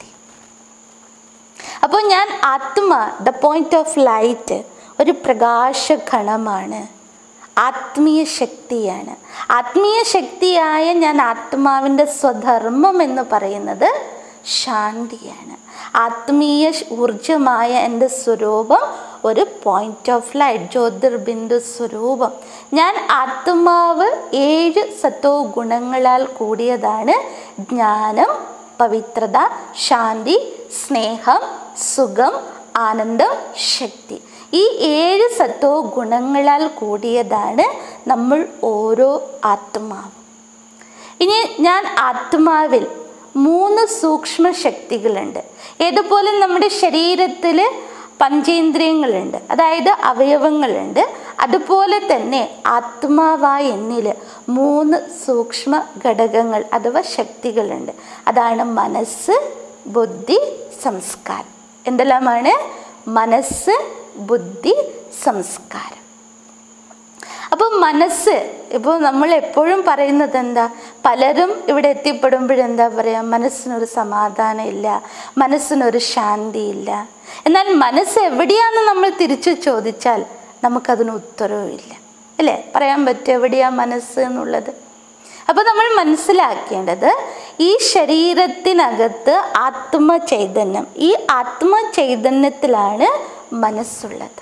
അപ്പോൾ ഞാൻ ആത്മ ദ പോയിന്റ് ഓഫ് ലൈറ്റ് ഒരു പ്രകാശഘണമാണ് ആത്മീയ ശക്തിയാണ് ആത്മീയ ശക്തിയായ ഞാൻ ആത്മാവിൻ്റെ സ്വധർമ്മം എന്ന് പറയുന്നത് ശാന്തിയാണ് ആത്മീയ ഊർജമായ എൻ്റെ സ്വരൂപം ഒരു പോയിന്റ് ഓഫ് ലൈറ്റ് ജ്യോതിർബിന്ദു സ്വരൂപം ഞാൻ ആത്മാവ് ഏഴ് സത്വ ഗുണങ്ങളാൽ കൂടിയതാണ് ജ്ഞാനം പവിത്രത ശാന്തി സ്നേഹം സുഖം ആനന്ദം ശക്തി ഈ ഏഴ് സത്വ ഗുണങ്ങളാൽ കൂടിയതാണ് നമ്മൾ ഓരോ ആത്മാവും ഇനി ഞാൻ ആത്മാവിൽ മൂന്ന് സൂക്ഷ്മ ശക്തികളുണ്ട് ഏതുപോലെ നമ്മുടെ ശരീരത്തിൽ പഞ്ചേന്ദ്രിയങ്ങളുണ്ട് അതായത് അവയവങ്ങളുണ്ട് അതുപോലെ തന്നെ ആത്മാവായ എന്നിൽ മൂന്ന് സൂക്ഷ്മ ഘടകങ്ങൾ അഥവാ ശക്തികളുണ്ട് അതാണ് മനസ്സ് ബുദ്ധി സംസ്കാരം എന്തെല്ലാമാണ് മനസ്സ് ബുദ്ധി സംസ്കാരം അപ്പോൾ മനസ്സ് ഇപ്പോൾ നമ്മൾ എപ്പോഴും പറയുന്നത് എന്താ പലരും ഇവിടെ എത്തിപ്പെടുമ്പോഴെന്താ പറയുക മനസ്സിനൊരു സമാധാനം ഇല്ല മനസ്സിനൊരു ശാന്തി ഇല്ല എന്നാൽ മനസ്സ് എവിടെയാണെന്ന് നമ്മൾ തിരിച്ചു ചോദിച്ചാൽ നമുക്കതിന് ഉത്തരവുമില്ല അല്ലേ പറയാൻ പറ്റും എവിടെയാ മനസ്സ് എന്നുള്ളത് അപ്പോൾ നമ്മൾ മനസ്സിലാക്കേണ്ടത് ഈ ശരീരത്തിനകത്ത് ആത്മചൈതന്യം ഈ ആത്മചൈതന്യത്തിലാണ് മനസ്സുള്ളത്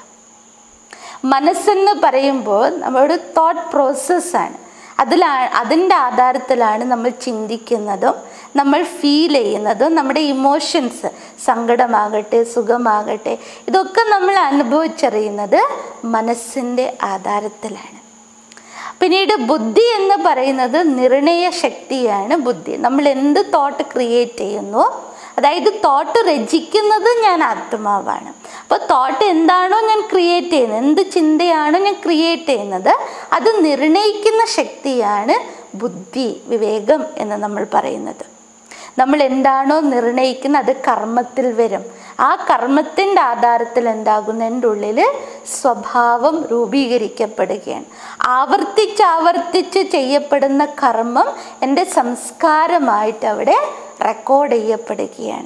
മനസ്സെന്ന് പറയുമ്പോൾ നമ്മുടെ തോട്ട് പ്രോസസ്സാണ് അതിലാണ് അതിൻ്റെ ആധാരത്തിലാണ് നമ്മൾ ചിന്തിക്കുന്നതും നമ്മൾ ഫീൽ ചെയ്യുന്നതും നമ്മുടെ ഇമോഷൻസ് സങ്കടമാകട്ടെ സുഖമാകട്ടെ ഇതൊക്കെ നമ്മൾ അനുഭവിച്ചറിയുന്നത് മനസ്സിൻ്റെ ആധാരത്തിലാണ് പിന്നീട് ബുദ്ധി എന്ന് പറയുന്നത് നിർണയ ശക്തിയാണ് ബുദ്ധി നമ്മൾ എന്ത് തോട്ട് ക്രിയേറ്റ് ചെയ്യുന്നു അതായത് തോട്ട് രചിക്കുന്നത് ഞാൻ ആത്മാവാണ് അപ്പോൾ അപ്പോൾ തോട്ട് എന്താണോ ഞാൻ ക്രിയേറ്റ് ചെയ്യുന്നത് എന്ത് ചിന്തയാണോ ഞാൻ ക്രിയേറ്റ് ചെയ്യുന്നത് അത് നിർണയിക്കുന്ന ശക്തിയാണ് ബുദ്ധി വിവേകം എന്ന് നമ്മൾ പറയുന്നത് നമ്മൾ എന്താണോ നിർണയിക്കുന്നത് അത് കർമ്മത്തിൽ വരും ആ കർമ്മത്തിൻ്റെ ആധാരത്തിൽ എന്താകുന്നു എൻ്റെ ഉള്ളിൽ സ്വഭാവം രൂപീകരിക്കപ്പെടുകയാണ് ആവർത്തിച്ച് ആവർത്തിച്ച് ചെയ്യപ്പെടുന്ന കർമ്മം എൻ്റെ സംസ്കാരമായിട്ട് അവിടെ റെക്കോർഡ് ചെയ്യപ്പെടുകയാണ്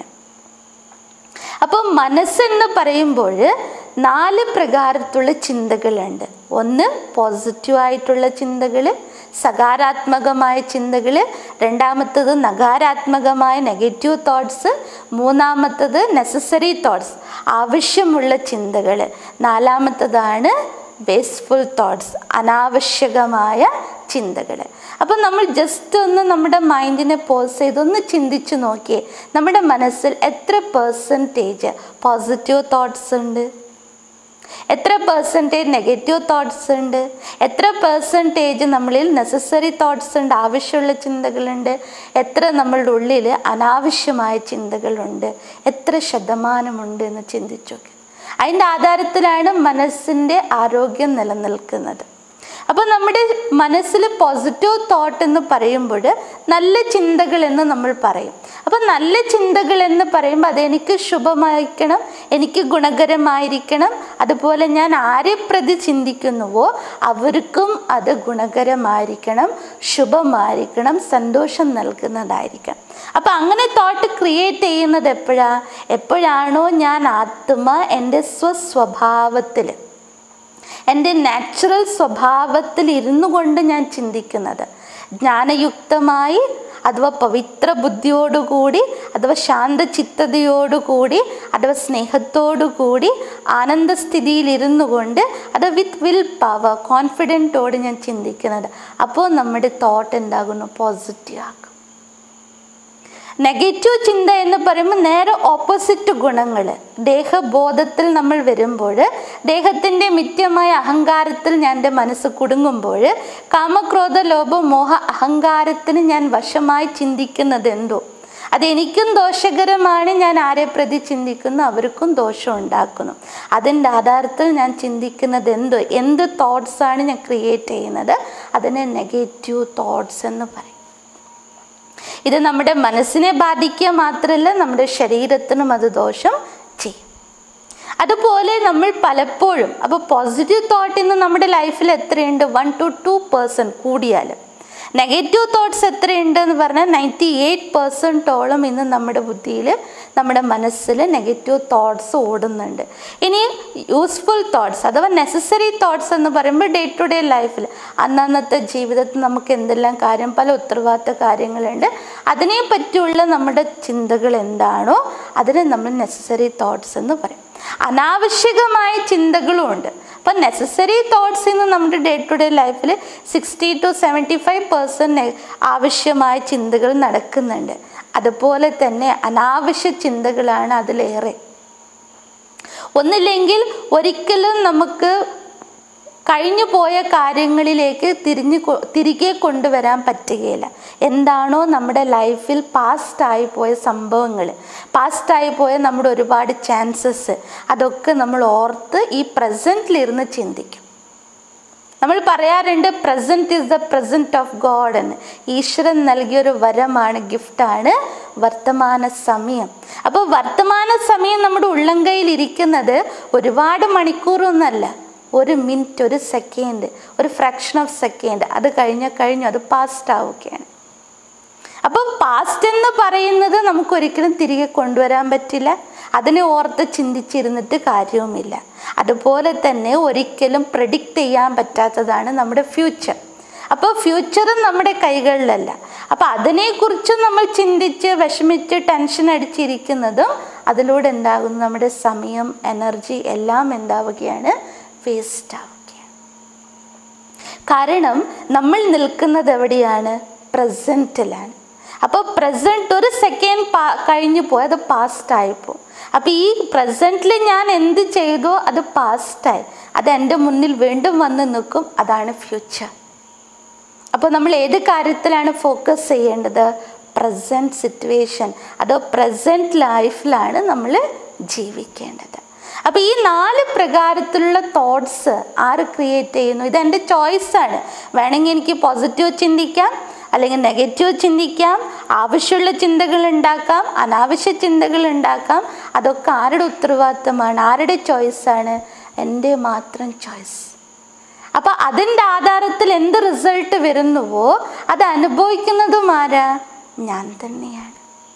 അപ്പോൾ മനസ്സെന്ന് പറയുമ്പോൾ നാല് പ്രകാരത്തുള്ള ചിന്തകളുണ്ട് ഒന്ന് പോസിറ്റീവായിട്ടുള്ള ചിന്തകൾ സകാരാത്മകമായ ചിന്തകൾ രണ്ടാമത്തത് നകാരാത്മകമായ നെഗറ്റീവ് തോട്ട്സ് മൂന്നാമത്തത് നെസസറി തോട്ട്സ് ആവശ്യമുള്ള ചിന്തകൾ നാലാമത്തതാണ് വേസ്റ്റ്ഫുൾ തോട്ട്സ് അനാവശ്യകമായ ചിന്തകൾ അപ്പം നമ്മൾ ജസ്റ്റ് ഒന്ന് നമ്മുടെ മൈൻഡിനെ പോസ് ചെയ്ത് ഒന്ന് ചിന്തിച്ച് നോക്കിയേ നമ്മുടെ മനസ്സിൽ എത്ര പേഴ്സൻറ്റേജ് പോസിറ്റീവ് തോട്ട്സ് ഉണ്ട് എത്ര പേഴ്സൻറ്റേജ് നെഗറ്റീവ് തോട്ട്സ് ഉണ്ട് എത്ര പേഴ്സൻറ്റേജ് നമ്മളിൽ നെസസറി തോട്ട്സ് ഉണ്ട് ആവശ്യമുള്ള ചിന്തകളുണ്ട് എത്ര നമ്മളുടെ ഉള്ളിൽ അനാവശ്യമായ ചിന്തകളുണ്ട് എത്ര ശതമാനമുണ്ട് എന്ന് ചിന്തിച്ചോക്കെ അതിൻ്റെ ആധാരത്തിലാണ് മനസ്സിൻ്റെ ആരോഗ്യം നിലനിൽക്കുന്നത് അപ്പോൾ നമ്മുടെ മനസ്സിൽ പോസിറ്റീവ് തോട്ട് എന്ന് പറയുമ്പോൾ നല്ല ചിന്തകൾ എന്ന് നമ്മൾ പറയും അപ്പോൾ നല്ല ചിന്തകൾ എന്ന് പറയുമ്പോൾ അതെനിക്ക് ശുഭമായിരിക്കണം എനിക്ക് ഗുണകരമായിരിക്കണം അതുപോലെ ഞാൻ ആരെ പ്രതി ചിന്തിക്കുന്നുവോ അവർക്കും അത് ഗുണകരമായിരിക്കണം ശുഭമായിരിക്കണം സന്തോഷം നൽകുന്നതായിരിക്കണം അപ്പം അങ്ങനെ തോട്ട് ക്രിയേറ്റ് ചെയ്യുന്നത് എപ്പോഴാ എപ്പോഴാണോ ഞാൻ ആത്മ എൻ്റെ സ്വസ്വഭാവത്തിൽ എൻ്റെ നാച്ചുറൽ സ്വഭാവത്തിൽ ഇരുന്നു കൊണ്ട് ഞാൻ ചിന്തിക്കുന്നത് ജ്ഞാനയുക്തമായി അഥവാ പവിത്ര ബുദ്ധിയോടുകൂടി അഥവാ ശാന്തചിത്തതയോടുകൂടി അഥവാ സ്നേഹത്തോടുകൂടി ആനന്ദസ്ഥിതിയിൽ ഇരുന്നു കൊണ്ട് അത് വിത്ത് വിൽ പവർ കോൺഫിഡൻറ്റോട് ഞാൻ ചിന്തിക്കുന്നത് അപ്പോൾ നമ്മുടെ തോട്ട് എന്താകുന്നു പോസിറ്റീവ് ആകും നെഗറ്റീവ് ചിന്ത എന്ന് പറയുമ്പോൾ നേരെ ഓപ്പോസിറ്റ് ഗുണങ്ങൾ ദേഹബോധത്തിൽ നമ്മൾ വരുമ്പോൾ ദേഹത്തിൻ്റെ മിഥ്യമായ അഹങ്കാരത്തിൽ ഞാൻ എൻ്റെ മനസ്സ് കുടുങ്ങുമ്പോൾ കാമക്രോധ ലോഭ മോഹ അഹങ്കാരത്തിന് ഞാൻ വശമായി ചിന്തിക്കുന്നത് എന്തോ അതെനിക്കും ദോഷകരമാണ് ഞാൻ ആരെ പ്രതി ചിന്തിക്കുന്നു അവർക്കും ദോഷം ഉണ്ടാക്കുന്നു അതിൻ്റെ ആധാരത്തിൽ ഞാൻ ചിന്തിക്കുന്നത് എന്തോ എന്ത് തോട്ട്സാണ് ഞാൻ ക്രിയേറ്റ് ചെയ്യുന്നത് അതിനെ നെഗറ്റീവ് തോട്ട്സ് എന്ന് പറയും ഇത് നമ്മുടെ മനസ്സിനെ ബാധിക്കുക മാത്രമല്ല നമ്മുടെ ശരീരത്തിനും അത് ദോഷം ചെയ്യും അതുപോലെ നമ്മൾ പലപ്പോഴും അപ്പോൾ പോസിറ്റീവ് തോട്ട് ഇന്ന് നമ്മുടെ ലൈഫിൽ എത്രയുണ്ട് വൺ ടു ടു പേഴ്സൻറ്റ് കൂടിയാൽ നെഗറ്റീവ് തോട്ട്സ് എത്രയുണ്ട് എന്ന് പറഞ്ഞാൽ നയൻറ്റി എയ്റ്റ് പെർസെൻറ്റോളം ഇന്ന് നമ്മുടെ ബുദ്ധിയിൽ നമ്മുടെ മനസ്സിൽ നെഗറ്റീവ് തോട്ട്സ് ഓടുന്നുണ്ട് ഇനി യൂസ്ഫുൾ തോട്ട്സ് അഥവാ നെസസറി തോട്ട്സ് എന്ന് പറയുമ്പോൾ ഡേ ടു ഡേ ലൈഫിൽ അന്നന്നത്തെ ജീവിതത്തിൽ നമുക്ക് എന്തെല്ലാം കാര്യം പല ഉത്തരവാദിത്ത കാര്യങ്ങളുണ്ട് അതിനെ പറ്റിയുള്ള നമ്മുടെ ചിന്തകൾ എന്താണോ അതിനെ നമ്മൾ നെസസറി തോട്ട്സ് എന്ന് പറയും അനാവശ്യകമായ ചിന്തകളും ഉണ്ട് അപ്പം നെസസറി തോട്ട്സ് ഇന്ന് നമ്മുടെ ഡേ ടു ഡേ ലൈഫിൽ sixty to seventy five percent ആവശ്യമായ ചിന്തകൾ നടക്കുന്നുണ്ട് അതുപോലെ തന്നെ അനാവശ്യ ചിന്തകളാണ് അതിലേറെ ഒന്നില്ലെങ്കിൽ ഒരിക്കലും നമുക്ക് കഴിഞ്ഞു പോയ കാര്യങ്ങളിലേക്ക് തിരിഞ്ഞു കൊ- തിരികെ കൊണ്ടുവരാൻ പറ്റുകയില്ല എന്താണോ നമ്മുടെ ലൈഫിൽ പാസ്റ്റായി പോയ സംഭവങ്ങൾ പാസ്റ്റായി പോയ നമ്മുടെ ഒരുപാട് ചാൻസസ് അതൊക്കെ നമ്മൾ ഓർത്ത് ഈ പ്രസൻറ്റിലിരുന്ന് ചിന്തിക്കും നമ്മൾ പറയാറുണ്ട് present is the present of God എന്ന് ഈശ്വരൻ നൽകിയൊരു വരമാണ് ഗിഫ്റ്റാണ് വർത്തമാന സമയം അപ്പോൾ വർത്തമാന സമയം നമ്മുടെ ഉള്ളംകൈയിൽ ഇരിക്കുന്നത് ഒരുപാട് മണിക്കൂറൊന്നല്ല ഒരു മിനിറ്റ് ഒരു സെക്കൻഡ് ഒരു ഫ്രാക്ഷൻ ഓഫ് സെക്കൻഡ് അത് കഴിഞ്ഞാൽ കഴിഞ്ഞു അത് പാസ്റ്റ് ആവുകയാണ് അപ്പം പാസ്റ്റ് എന്ന് പറയുന്നത് നമുക്ക് ഒരിക്കലും തിരികെ കൊണ്ടുവരാൻ പറ്റില്ല അതിനെ ഓർത്ത് ചിന്തിച്ചിരുന്നിട്ട് കാര്യവുമില്ല അതുപോലെ തന്നെ ഒരിക്കലും പ്രഡിക്റ്റ് ചെയ്യാൻ പറ്റാത്തതാണ് നമ്മുടെ ഫ്യൂച്ചർ അപ്പോൾ ഫ്യൂച്ചറും നമ്മുടെ കൈകളിലല്ല അപ്പോൾ അതിനെക്കുറിച്ച് നമ്മൾ ചിന്തിച്ച് വിഷമിച്ച് ടെൻഷൻ അടിച്ചിരിക്കുന്നതും അതിലൂടെ ഉണ്ടാകുന്ന നമ്മുടെ സമയം എനർജി എല്ലാം എന്താവുകയാണ് വേസ്റ്റ് ആവുകയാണ് കാരണം നമ്മൾ നിൽക്കുന്നത് എവിടെയാണ് പ്രസൻറ്റിലാണ് അപ്പോൾ പ്രസൻറ്റ് ഒരു സെക്കൻഡ് പാ കഴിഞ്ഞു പോയി അത് പാസ്റ്റായി പോകും അപ്പോൾ ഈ പ്രസൻറ്റിൽ ഞാൻ എന്ത് ചെയ്തോ അത് പാസ്റ്റായി അത് എൻ്റെ മുന്നിൽ വീണ്ടും വന്ന് നിൽക്കും അതാണ് ഫ്യൂച്ചർ അപ്പോൾ നമ്മൾ ഏത് കാര്യത്തിലാണ് ഫോക്കസ് ചെയ്യേണ്ടത് പ്രസൻറ്റ് സിറ്റുവേഷൻ അതോ പ്രസൻറ്റ് ലൈഫിലാണ് നമ്മൾ ജീവിക്കേണ്ടത് അപ്പോൾ ഈ നാല് പ്രകാരത്തിലുള്ള തോട്ട്സ് ആര് ക്രിയേറ്റ് ചെയ്യുന്നു ഇതെൻ്റെ ചോയ്സാണ് വേണമെങ്കിൽ എനിക്ക് പോസിറ്റീവ് ചിന്തിക്കാം അല്ലെങ്കിൽ നെഗറ്റീവ് ചിന്തിക്കാം ആവശ്യമുള്ള ചിന്തകൾ ഉണ്ടാക്കാം അനാവശ്യ ചിന്തകൾ ഉണ്ടാക്കാം അതൊക്കെ ആരുടെ ഉത്തരവാദിത്തമാണ് ആരുടെ ചോയ്സാണ് എൻ്റെ മാത്രം ചോയ്സ് അപ്പൊ അതിൻ്റെ ആധാരത്തിൽ എന്ത് റിസൾട്ട് വരുന്നുവോ അത് അനുഭവിക്കുന്നതും ആരാ ഞാൻ തന്നെയാണ്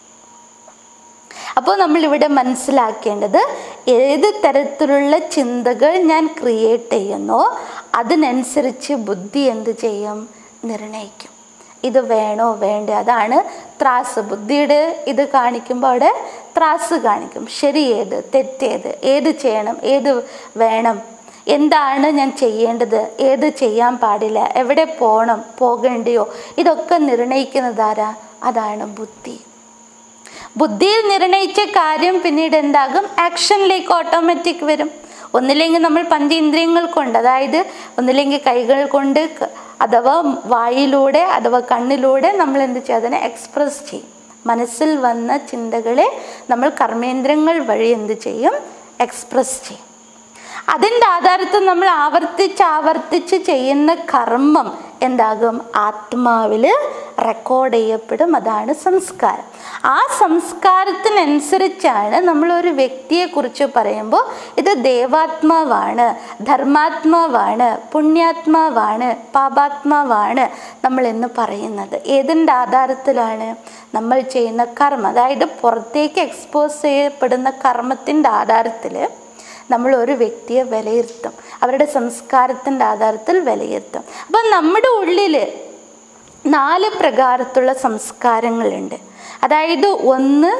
അപ്പോൾ നമ്മൾ ഇവിടെ മനസ്സിലാക്കേണ്ടത് ഏത് തരത്തിലുള്ള ചിന്തകൾ ഞാൻ ക്രിയേറ്റ് ചെയ്യുന്നോ അതിനനുസരിച്ച് ബുദ്ധി എന്ത് ചെയ്യും നിർണയിക്കും ഇത് വേണോ വേണ്ടേ അതാണ് ത്രാസ് ബുദ്ധിയുടെ ഇത് കാണിക്കുമ്പോൾ അവിടെ ത്രാസ് കാണിക്കും ശരി ഏത് തെറ്റേത് ഏത് ചെയ്യണം ഏത് വേണം എന്താണ് ഞാൻ ചെയ്യേണ്ടത് ഏത് ചെയ്യാൻ പാടില്ല എവിടെ പോകണം പോകേണ്ടയോ ഇതൊക്കെ നിർണയിക്കുന്നത് ആരാ അതാണ് ബുദ്ധി ബുദ്ധിയിൽ നിർണയിച്ച കാര്യം പിന്നീട് എന്താകും ആക്ഷനിലേക്ക് ഓട്ടോമാറ്റിക് വരും ഒന്നില്ലെങ്കിൽ നമ്മൾ പഞ്ചേന്ദ്രിയങ്ങൾ കൊണ്ട് അതായത് ഒന്നില്ലെങ്കിൽ കൈകൾ കൊണ്ട് ക- അഥവാ വായിലൂടെ അഥവാ കണ്ണിലൂടെ നമ്മൾ എന്ത് ചെയ്യും അതിനെ എക്സ്പ്രസ് ചെയ്യും മനസ്സിൽ വന്ന ചിന്തകളെ നമ്മൾ കർമ്മേന്ദ്രങ്ങൾ വഴി എന്ത് ചെയ്യും എക്സ്പ്രസ് ചെയ്യും അതിൻ്റെ ആധാരത്തിൽ നമ്മൾ ആവർത്തിച്ച് ആവർത്തിച്ച് ചെയ്യുന്ന കർമ്മം എന്താകും ആത്മാവിൽ റെക്കോർഡ് ചെയ്യപ്പെടും അതാണ് സംസ്കാരം ആ സംസ്കാരത്തിനനുസരിച്ചാണ് നമ്മൾ ഒരു വ്യക്തിയെക്കുറിച്ച് പറയുമ്പോൾ ഇത് ദേവാത്മാവാണ് ധർമാത്മാവാണ് പുണ്യാത്മാവാണ് പാപാത്മാവാണ് നമ്മൾ എന്ന് പറയുന്നത് ഏതിൻ്റെ ആധാരത്തിലാണ് നമ്മൾ ചെയ്യുന്ന കർമ്മം അതായത് പുറത്തേക്ക് എക്സ്പോസ് ചെയ്യപ്പെടുന്ന കർമ്മത്തിൻ്റെ ആധാരത്തിൽ നമ്മൾ ഒരു വ്യക്തിയെ വിലയിരുത്തും അവരുടെ സംസ്കാരത്തിൻ്റെ ആധാരത്തിൽ വിലയിരുത്തും അപ്പം നമ്മുടെ ഉള്ളിൽ നാല് പ്രകാരത്തുള്ള സംസ്കാരങ്ങളുണ്ട് അതായത് ഒന്ന്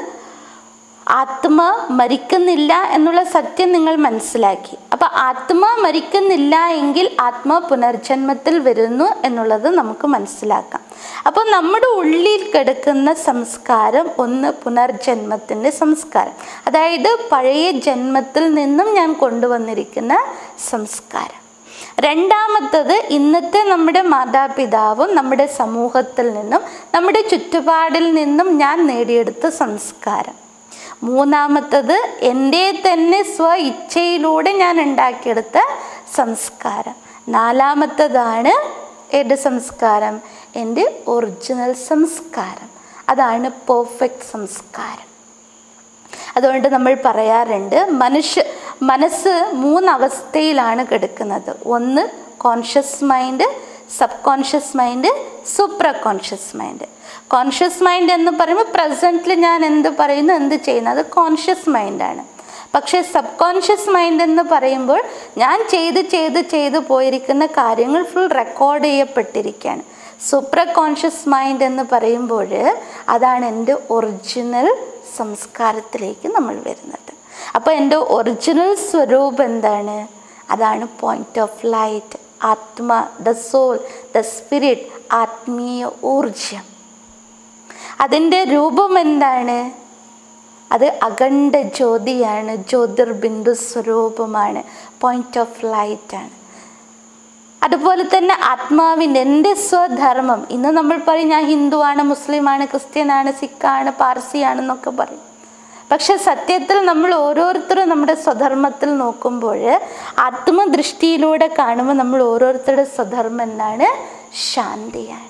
ആത്മ മരിക്കുന്നില്ല എന്നുള്ള സത്യം നിങ്ങൾ മനസ്സിലാക്കി അപ്പം ആത്മ മരിക്കുന്നില്ല എങ്കിൽ ആത്മ പുനർജന്മത്തിൽ വരുന്നു എന്നുള്ളത് നമുക്ക് മനസ്സിലാക്കാം അപ്പോൾ നമ്മുടെ ഉള്ളിൽ കിടക്കുന്ന സംസ്കാരം ഒന്ന് പുനർജന്മത്തിൻ്റെ സംസ്കാരം അതായത് പഴയ ജന്മത്തിൽ നിന്നും ഞാൻ കൊണ്ടുവന്നിരിക്കുന്ന സംസ്കാരം രണ്ടാമത്തത് ഇന്നത്തെ നമ്മുടെ മാതാപിതാവും നമ്മുടെ സമൂഹത്തിൽ നിന്നും നമ്മുടെ ചുറ്റുപാടിൽ നിന്നും ഞാൻ നേടിയെടുത്ത സംസ്കാരം മൂന്നാമത്തത് എൻ്റെ തന്നെ സ്വ ഇച്ഛയിലൂടെ ഞാൻ ഉണ്ടാക്കിയെടുത്ത സംസ്കാരം നാലാമത്തതാണ് ഏത് സംസ്കാരം എൻ്റെ ഒറിജിനൽ സംസ്കാരം അതാണ് പെർഫെക്റ്റ് സംസ്കാരം അതുകൊണ്ട് നമ്മൾ പറയാറുണ്ട് മനുഷ്യ മനസ്സ് മൂന്നവസ്ഥയിലാണ് കിടക്കുന്നത് ഒന്ന് conscious mind subconscious mind super conscious mind conscious mind എന്ന് പറയുമ്പോൾ പ്രസൻറ്റിൽ ഞാൻ എന്ത് പറയുന്നു എന്ത് ചെയ്യുന്നു അത് കോൺഷ്യസ് മൈൻഡാണ് പക്ഷേ സബ് കോൺഷ്യസ് മൈൻഡ് എന്ന് പറയുമ്പോൾ ഞാൻ ചെയ്ത് ചെയ്ത് ചെയ്ത് പോയിരിക്കുന്ന കാര്യങ്ങൾ ഫുൾ റെക്കോർഡ് ചെയ്യപ്പെട്ടിരിക്കുകയാണ് സൂപ്പർ കോൺഷ്യസ് മൈൻഡ് എന്ന് പറയുമ്പോൾ അതാണ് എൻ്റെ ഒറിജിനൽ സംസ്കാരത്തിലേക്ക് നമ്മൾ വരുന്നത് അപ്പോൾ എൻ്റെ ഒറിജിനൽ സ്വരൂപം എന്താണ് അതാണ് പോയിന്റ് ഓഫ് ലൈറ്റ് ആത്മ ദ സോൾ ദ സ്പിരിറ്റ് ആത്മീയ ഊർജം അതിൻ്റെ രൂപം എന്താണ് അത് അഖണ്ഡ ജ്യോതിയാണ് ജ്യോതിർബിന്ദു സ്വരൂപമാണ് പോയിന്റ് ഓഫ് ലൈറ്റ് ആണ് അതുപോലെ തന്നെ ആത്മാവിൻ്റെ എൻ്റെ സ്വധർമ്മം ഇന്ന് നമ്മൾ പറയും ഞാൻ ഹിന്ദുവാണ് മുസ്ലിമാണ് ക്രിസ്ത്യനാണ് സിഖാണ് പാർസിയാണെന്നൊക്കെ പറയും പക്ഷെ സത്യത്തിൽ നമ്മൾ ഓരോരുത്തരും നമ്മുടെ സ്വധർമ്മത്തിൽ നോക്കുമ്പോൾ ആത്മദൃഷ്ടിയിലൂടെ കാണുമ്പോൾ നമ്മൾ ഓരോരുത്തരുടെ സ്വധർമ്മം എന്താണ് ശാന്തിയാണ്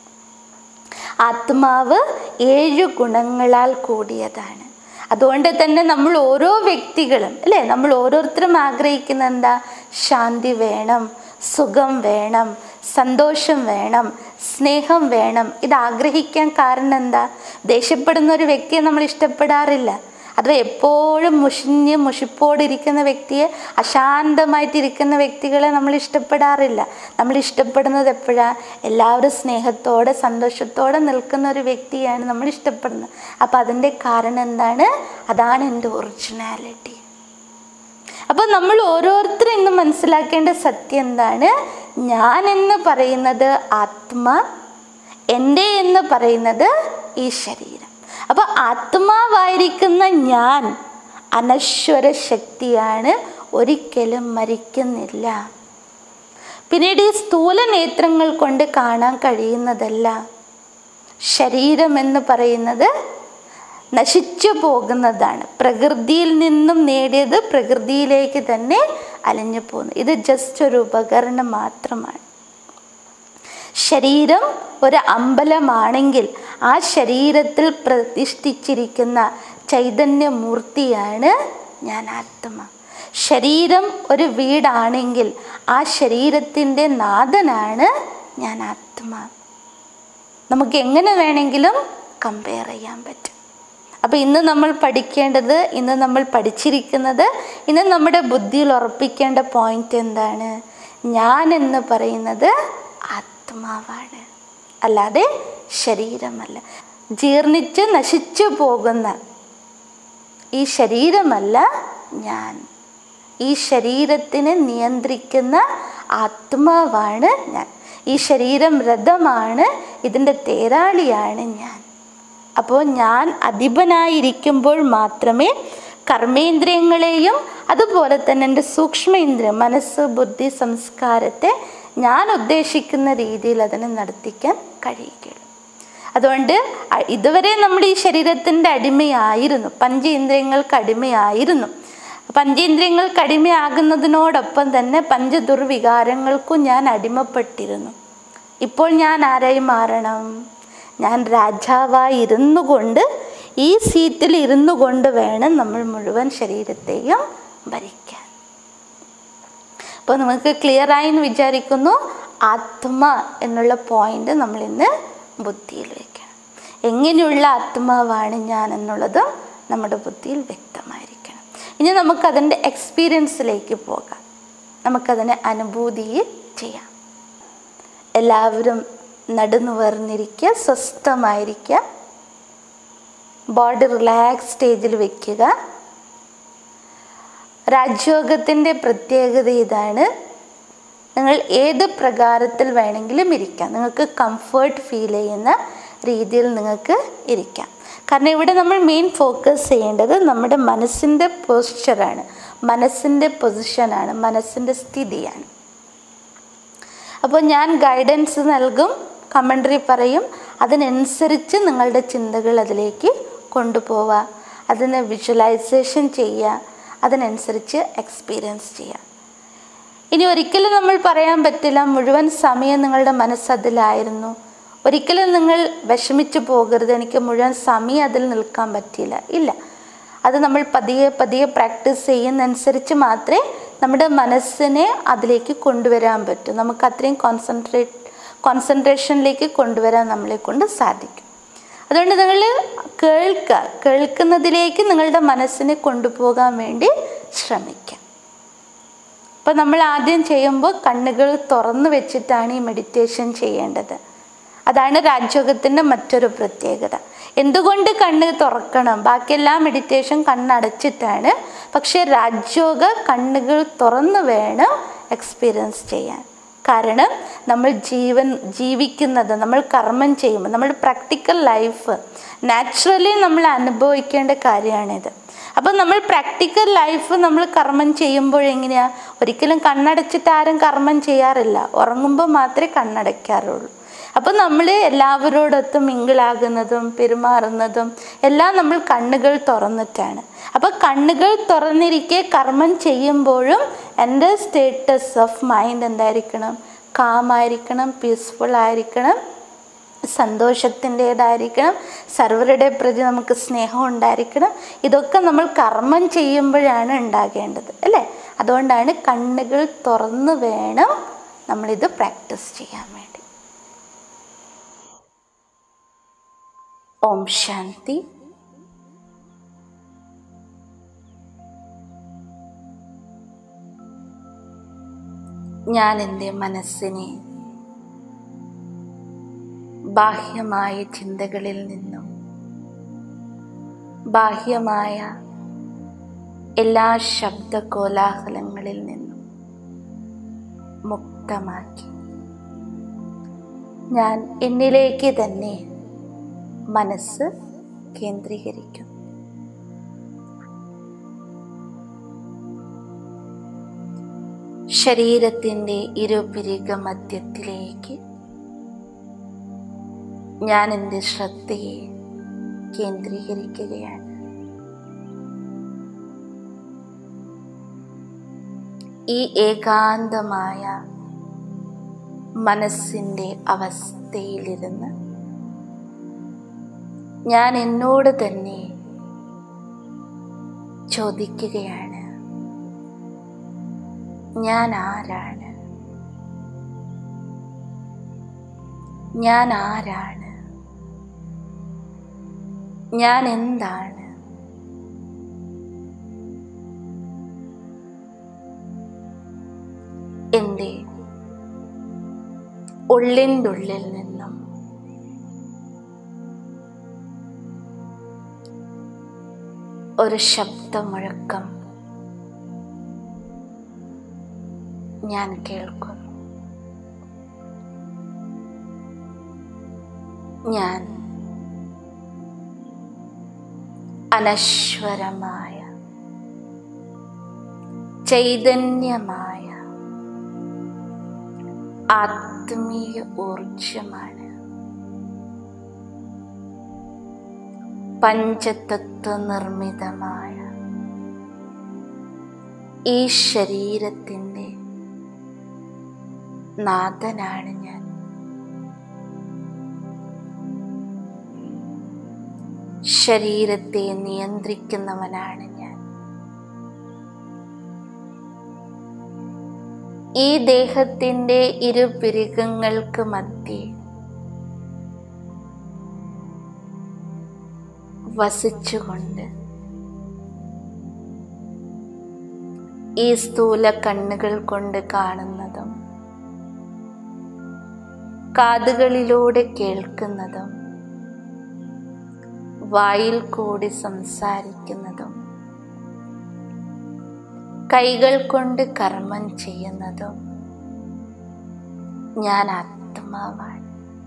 ആത്മാവ് ഏഴ് ഗുണങ്ങളാൽ കൂടിയതാണ് അതുകൊണ്ട് തന്നെ നമ്മൾ ഓരോ വ്യക്തികളും അല്ലേ നമ്മൾ ഓരോരുത്തരും ആഗ്രഹിക്കുന്ന എന്താ ശാന്തി വേണം സുഖം വേണം സന്തോഷം വേണം സ്നേഹം വേണം ഇത് ആഗ്രഹിക്കാൻ കാരണം എന്താ ദേഷ്യപ്പെടുന്ന ഒരു വ്യക്തിയെ നമ്മൾ ഇഷ്ടപ്പെടാറില്ല അഥവാ എപ്പോഴും മുഷിഞ്ഞ് മുഷിപ്പോടിരിക്കുന്ന വ്യക്തിയെ അശാന്തമായിട്ടിരിക്കുന്ന വ്യക്തികളെ നമ്മൾ ഇഷ്ടപ്പെടാറില്ല നമ്മൾ ഇഷ്ടപ്പെടുന്നത് എപ്പോഴാണ് എല്ലാവരും സ്നേഹത്തോടെ സന്തോഷത്തോടെ നിൽക്കുന്ന ഒരു വ്യക്തിയാണ് നമ്മൾ ഇഷ്ടപ്പെടുന്നത് അപ്പോൾ അതിൻ്റെ കാരണം എന്താണ് അതാണ് എൻ്റെ ഒറിജിനാലിറ്റി അപ്പോൾ നമ്മൾ ഓരോരുത്തരും ഇന്ന് മനസ്സിലാക്കേണ്ട സത്യം എന്താണ് ഞാൻ എന്ന് പറയുന്നത് ആത്മ എൻ്റെ എന്ന് പറയുന്നത് ഈ ശരീരം അപ്പോൾ ആത്മാവായിരിക്കുന്ന ഞാൻ അനശ്വര ശക്തിയാണ് ഒരിക്കലും മരിക്കുന്നില്ല പിന്നീട് ഈ സ്ഥൂല നേത്രങ്ങൾ കൊണ്ട് കാണാൻ കഴിയുന്നതല്ല ശരീരം എന്ന് പറയുന്നത് നശിച്ചു പോകുന്നതാണ് പ്രകൃതിയിൽ നിന്നും നേടിയത് പ്രകൃതിയിലേക്ക് തന്നെ അലിഞ്ഞു പോകുന്നു ഇത് ജസ്റ്റ് ഒരു ഉപകരണം മാത്രമാണ് ശരീരം ഒരു അമ്പലമാണെങ്കിൽ ആ ശരീരത്തിൽ പ്രതിഷ്ഠിച്ചിരിക്കുന്ന ചൈതന്യമൂർത്തിയാണ് ഞാൻ ആത്മ ശരീരം ഒരു വീടാണെങ്കിൽ ആ ശരീരത്തിൻ്റെ നാഥനാണ് ഞാൻ ആത്മ നമുക്ക് എങ്ങനെ വേണമെങ്കിലും കമ്പയർ ചെയ്യാൻ പറ്റും അപ്പോൾ ഇന്ന് നമ്മൾ പഠിക്കേണ്ടത് ഇന്ന് നമ്മൾ പഠിച്ചിരിക്കുന്നത് ഇന്ന് നമ്മുടെ ബുദ്ധിയിൽ ഉറപ്പിക്കേണ്ട പോയിന്റ് എന്താണ് ഞാൻ എന്ന് പറയുന്നത് ആത്മാവാണ് അല്ലാതെ ശരീരമല്ല ജീർണിച്ച് നശിച്ചു പോകുന്ന ഈ ശരീരമല്ല ഞാൻ ഈ ശരീരത്തിനെ നിയന്ത്രിക്കുന്ന ആത്മാവാണ് ഞാൻ ഈ ശരീരം രഥമാണ് ഇതിൻ്റെ തേരാളിയാണ് ഞാൻ അപ്പോൾ ഞാൻ അധിപനായിരിക്കുമ്പോൾ മാത്രമേ കർമ്മേന്ദ്രിയങ്ങളെയും അതുപോലെ തന്നെ എൻ്റെ സൂക്ഷ്മേന്ദ്രിയം മനസ്സ് ബുദ്ധി സംസ്കാരത്തെ ഞാൻ ഉദ്ദേശിക്കുന്ന രീതിയിൽ അതിനെ നടത്തിക്കാൻ കഴിയുകയുള്ളൂ അതുകൊണ്ട് അ- ഇതുവരെ നമ്മൾ ഈ ശരീരത്തിൻ്റെ അടിമയായിരുന്നു പഞ്ചേന്ദ്രിയങ്ങൾക്ക് അടിമയായിരുന്നു പഞ്ചേന്ദ്രിയങ്ങൾക്ക് അടിമയാകുന്നതിനോടൊപ്പം തന്നെ പഞ്ചദുർവികാരങ്ങൾക്കും ഞാൻ അടിമപ്പെട്ടിരുന്നു ഇപ്പോൾ ഞാൻ ആരായി മാറണം ഞാൻ രാജാവായി ഇരുന്നു കൊണ്ട് ഈ സീറ്റിൽ ഇരുന്നു കൊണ്ട് വേണം നമ്മൾ മുഴുവൻ ശരീരത്തെയും ഭരിക്കാൻ അപ്പോൾ നമുക്ക് ക്ലിയർ ആയി എന്ന് വിചാരിക്കുന്നു ആത്മ എന്നുള്ള പോയിന്റ് നമ്മൾ ഇന്ന് ബുദ്ധിയിൽ വെക്കണം എങ്ങനെയുള്ള ആത്മാവാണ് ഞാൻ എന്നുള്ളതും നമ്മുടെ ബുദ്ധിയിൽ വ്യക്തമായിരിക്കണം ഇനി നമുക്കതിൻ്റെ എക്സ്പീരിയൻസിലേക്ക് പോകാം നമുക്കതിനെ അനുഭൂതിയിൽ ചെയ്യാം എല്ലാവരും നടുന്നുവർന്നിരിക്കുക സ്വസ്ഥമായിരിക്കുക ബോഡി റിലാക്സ് സ്റ്റേജിൽ വെക്കുക രാജയോഗത്തിൻ്റെ പ്രത്യേകത ഇതാണ് നിങ്ങൾ ഏത് പ്രകാരത്തിൽ വേണമെങ്കിലും ഇരിക്കാം നിങ്ങൾക്ക് കംഫേർട്ട് ഫീൽ ചെയ്യുന്ന രീതിയിൽ നിങ്ങൾക്ക് ഇരിക്കാം കാരണം ഇവിടെ നമ്മൾ മെയിൻ ഫോക്കസ് ചെയ്യേണ്ടത് നമ്മുടെ മനസ്സിൻ്റെ പോസ്ചറാണ് മനസ്സിൻ്റെ പൊസിഷനാണ് മനസ്സിൻ്റെ സ്ഥിതിയാണ് അപ്പോൾ ഞാൻ ഗൈഡൻസ് നൽകും കമൻട്രി പറയും അതിനനുസരിച്ച് നിങ്ങളുടെ ചിന്തകൾ അതിലേക്ക് കൊണ്ടുപോവുക അതിനെ വിഷ്വലൈസേഷൻ ചെയ്യുക അതിനനുസരിച്ച് എക്സ്പീരിയൻസ് ചെയ്യുക ഇനി ഒരിക്കലും നമ്മൾ പറയാൻ പറ്റില്ല മുഴുവൻ സമയം നിങ്ങളുടെ മനസ്സ് അതിലായിരുന്നു ഒരിക്കലും നിങ്ങൾ വിഷമിച്ചു പോകരുത് എനിക്ക് മുഴുവൻ സമയം അതിൽ നിൽക്കാൻ പറ്റിയില്ല ഇല്ല അത് നമ്മൾ പതിയെ പതിയെ പ്രാക്ടീസ് ചെയ്യുന്നതനുസരിച്ച് മാത്രമേ നമ്മുടെ മനസ്സിനെ അതിലേക്ക് കൊണ്ടുവരാൻ പറ്റൂ നമുക്ക് അത്രയും കോൺസെൻട്രേറ്റ് കോൺസെൻട്രേഷനിലേക്ക് കൊണ്ടുവരാൻ നമ്മളെ കൊണ്ട് സാധിക്കും അതുകൊണ്ട് നിങ്ങൾ കേൾക്കുക കേൾക്കുന്നതിലേക്ക് നിങ്ങളുടെ മനസ്സിനെ കൊണ്ടുപോകാൻ വേണ്ടി ശ്രമിക്കുക അപ്പോൾ നമ്മൾ ആദ്യം ചെയ്യുമ്പോൾ കണ്ണുകൾ തുറന്നു വെച്ചിട്ടാണ് ഈ മെഡിറ്റേഷൻ ചെയ്യേണ്ടത് അതാണ് രാജയോഗത്തിൻ്റെ മറ്റൊരു പ്രത്യേകത എന്തുകൊണ്ട് കണ്ണ് തുറക്കണം ബാക്കിയെല്ലാ മെഡിറ്റേഷൻ കണ്ണടച്ചിട്ടാണ് പക്ഷേ രാജയോഗ കണ്ണുകൾ തുറന്നു വേണം എക്സ്പീരിയൻസ് ചെയ്യാൻ കാരണം നമ്മൾ ജീവൻ ജീവിക്കുന്നത് നമ്മൾ കർമ്മം ചെയ്യുമ്പോൾ നമ്മുടെ പ്രാക്ടിക്കൽ ലൈഫ് നാച്ചുറലി നമ്മൾ അനുഭവിക്കേണ്ട കാര്യമാണിത് അപ്പം നമ്മൾ പ്രാക്ടിക്കൽ ലൈഫ് നമ്മൾ കർമ്മം ചെയ്യുമ്പോൾ എങ്ങനെയാണ് ഒരിക്കലും കണ്ണടച്ചിട്ട് ആരും കർമ്മം ചെയ്യാറില്ല ഉറങ്ങുമ്പോൾ മാത്രമേ കണ്ണടയ്ക്കാറുള്ളൂ അപ്പം നമ്മൾ എല്ലാവരോടൊത്തും മിങ്കിളാകുന്നതും പെരുമാറുന്നതും എല്ലാം നമ്മൾ കണ്ണുകൾ തുറന്നിട്ടാണ് അപ്പോൾ കണ്ണുകൾ തുറന്നിരിക്കെ കർമ്മം ചെയ്യുമ്പോഴും എൻ്റെ സ്റ്റേറ്റസ് ഓഫ് മൈൻഡ് എന്തായിരിക്കണം കാമായിരിക്കണം പീസ്ഫുൾ ആയിരിക്കണം സന്തോഷത്തിൻ്റേതായിരിക്കണം സർവരുടെ പ്രതി നമുക്ക് സ്നേഹം ഉണ്ടായിരിക്കണം ഇതൊക്കെ നമ്മൾ കർമ്മം ചെയ്യുമ്പോഴാണ് ഉണ്ടാകേണ്ടത് അല്ലേ അതുകൊണ്ടാണ് കണ്ണുകൾ തുറന്നു വേണം നമ്മളിത് പ്രാക്ടീസ് ചെയ്യാൻ വേണ്ടി ഓം ശാന്തി ഞാൻ എൻ്റെ മനസ്സിനെ ബാഹ്യമായ ചിന്തകളിൽ നിന്നും ബാഹ്യമായ എല്ലാ ശബ്ദ കോലാഹലങ്ങളിൽ നിന്നും മുക്തമാക്കി ഞാൻ എന്നിലേക്ക് തന്നെ മനസ്സ് കേന്ദ്രീകരിക്കും ശരീരത്തിൻ്റെ ഇരുപിരിക മധ്യത്തിലേക്ക് ഞാൻ എൻ്റെ ശ്രദ്ധയെ കേന്ദ്രീകരിക്കുകയാണ് ഈ ഏകാന്തമായ മനസ്സിൻ്റെ അവസ്ഥയിലിരുന്ന് ഞാൻ എന്നോട് തന്നെ ചോദിക്കുകയാണ് ഞാൻ ആരാണ് ഞാൻ ആരാണ് ഞാൻ എന്താണ് എൻ്റെ ഉള്ളിൻ്റെ ഉള്ളിൽ നിന്നും ഒരു ശബ്ദമുഴക്കം ഞാൻ കേൾക്കുന്നു ഞാൻ അനശ്വരമായ ചൈതന്യമായ ആത്മീയ ഊർജമാണ് പഞ്ചതത്വ നിർമ്മിതമായ ഈ ശരീരത്തിൻ്റെ നാഥനാണ് ഞാൻ ശരീരത്തെ നിയന്ത്രിക്കുന്നവനാണ് ഞാൻ ഈ ദേഹത്തിൻ്റെ ഇരുപിരികങ്ങൾക്ക് മധ്യേ വസിച്ചുകൊണ്ട് ഈ സ്ഥൂല കണ്ണുകൾ കൊണ്ട് കാണുന്നതും കാതുകളിലൂടെ കേൾക്കുന്നതും വായിൽ കൂടി സംസാരിക്കുന്നതും കൈകൾ കൊണ്ട് കർമ്മം ചെയ്യുന്നതും ഞാൻ ആത്മാവാണ്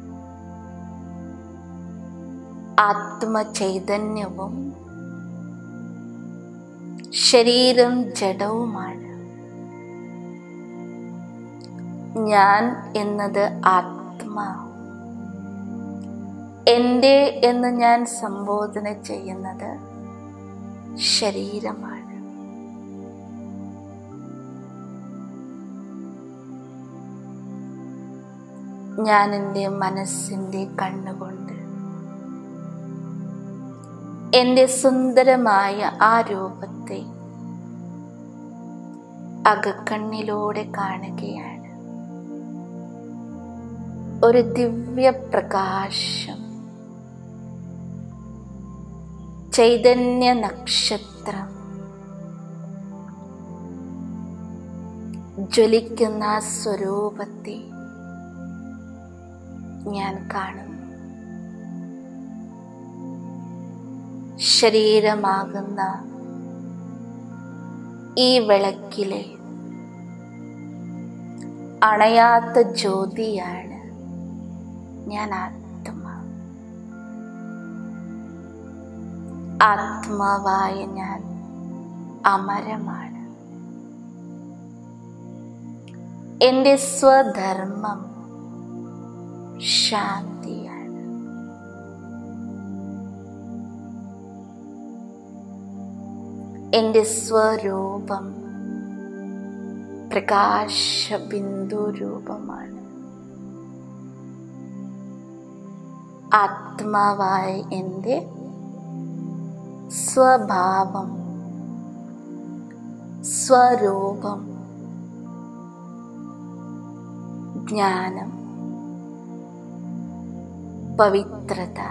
ആത്മചൈതന്യവും ശരീരം ജഡവുമാണ് ഞാൻ എന്നത് ആത്മാ എൻ്റെ എന്ന് ഞാൻ സംബോധന ചെയ്യുന്നത് ശരീരമാണ് ഞാൻ എൻ്റെ മനസ്സിൻ്റെ കണ്ണുകൊണ്ട് എൻ്റെ സുന്ദരമായ ആ രൂപത്തെ അകക്കണ്ണിലൂടെ കാണുകയാണ് ഒരു ദിവ്യ പ്രകാശം ചൈതന്യ നക്ഷത്രം ജ്വലിക്കുന്ന ആ സ്വരൂപത്തെ ഞാൻ കാണുന്നു ശരീരമാകുന്ന ഈ വിളക്കിലെ അണയാത്ത ജ്യോതിയാണ് ഞാൻ ആത്മ ആത്മാവായ ഞാൻ അമരമാണ് എൻ്റെ സ്വധർമ്മം ശാന്തിയാണ് എൻ്റെ സ്വരൂപം പ്രകാശബിന്ദു രൂപമാണ് ആത്മാവായ എൻ്റെ സ്വഭാവം സ്വരൂപം ജ്ഞാനം പവിത്രത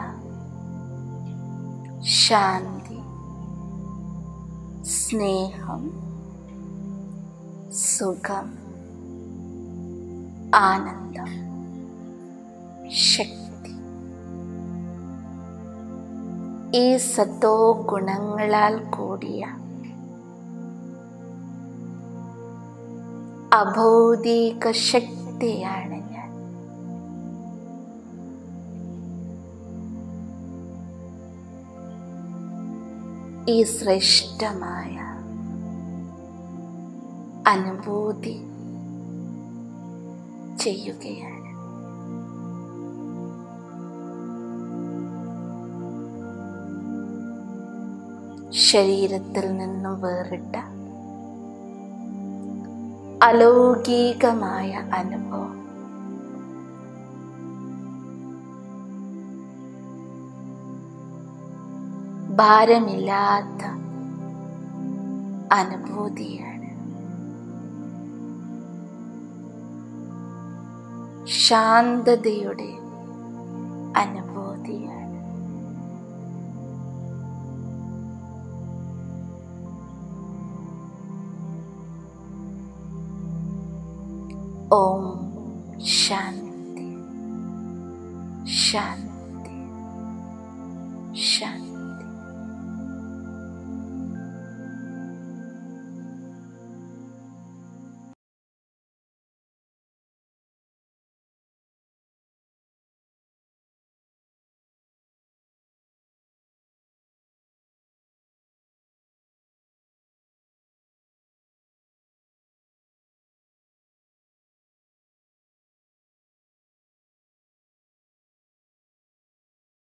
ശാന്തി സ്നേഹം സുഖം ആനന്ദം ശക്തി ഈ സത്തോ ഗുണങ്ങളാൽ കൂടിയ അഭൗതിക ശക്തിയാണ് ഞാൻ ഈ ശ്രേഷ്ഠമായ അനുഭൂതി ചെയ്യുകയാണ് ശരീരത്തിൽ നിന്നും വേറിട്ട അലൗകികമായ അനുഭവം ഭാരമില്ലാത്ത അനുഭൂതിയാണ് ശാന്തതയുടെ അനുഭൂതിയാണ് ഓം ശാന്തി ശാന്തി ശാന്തി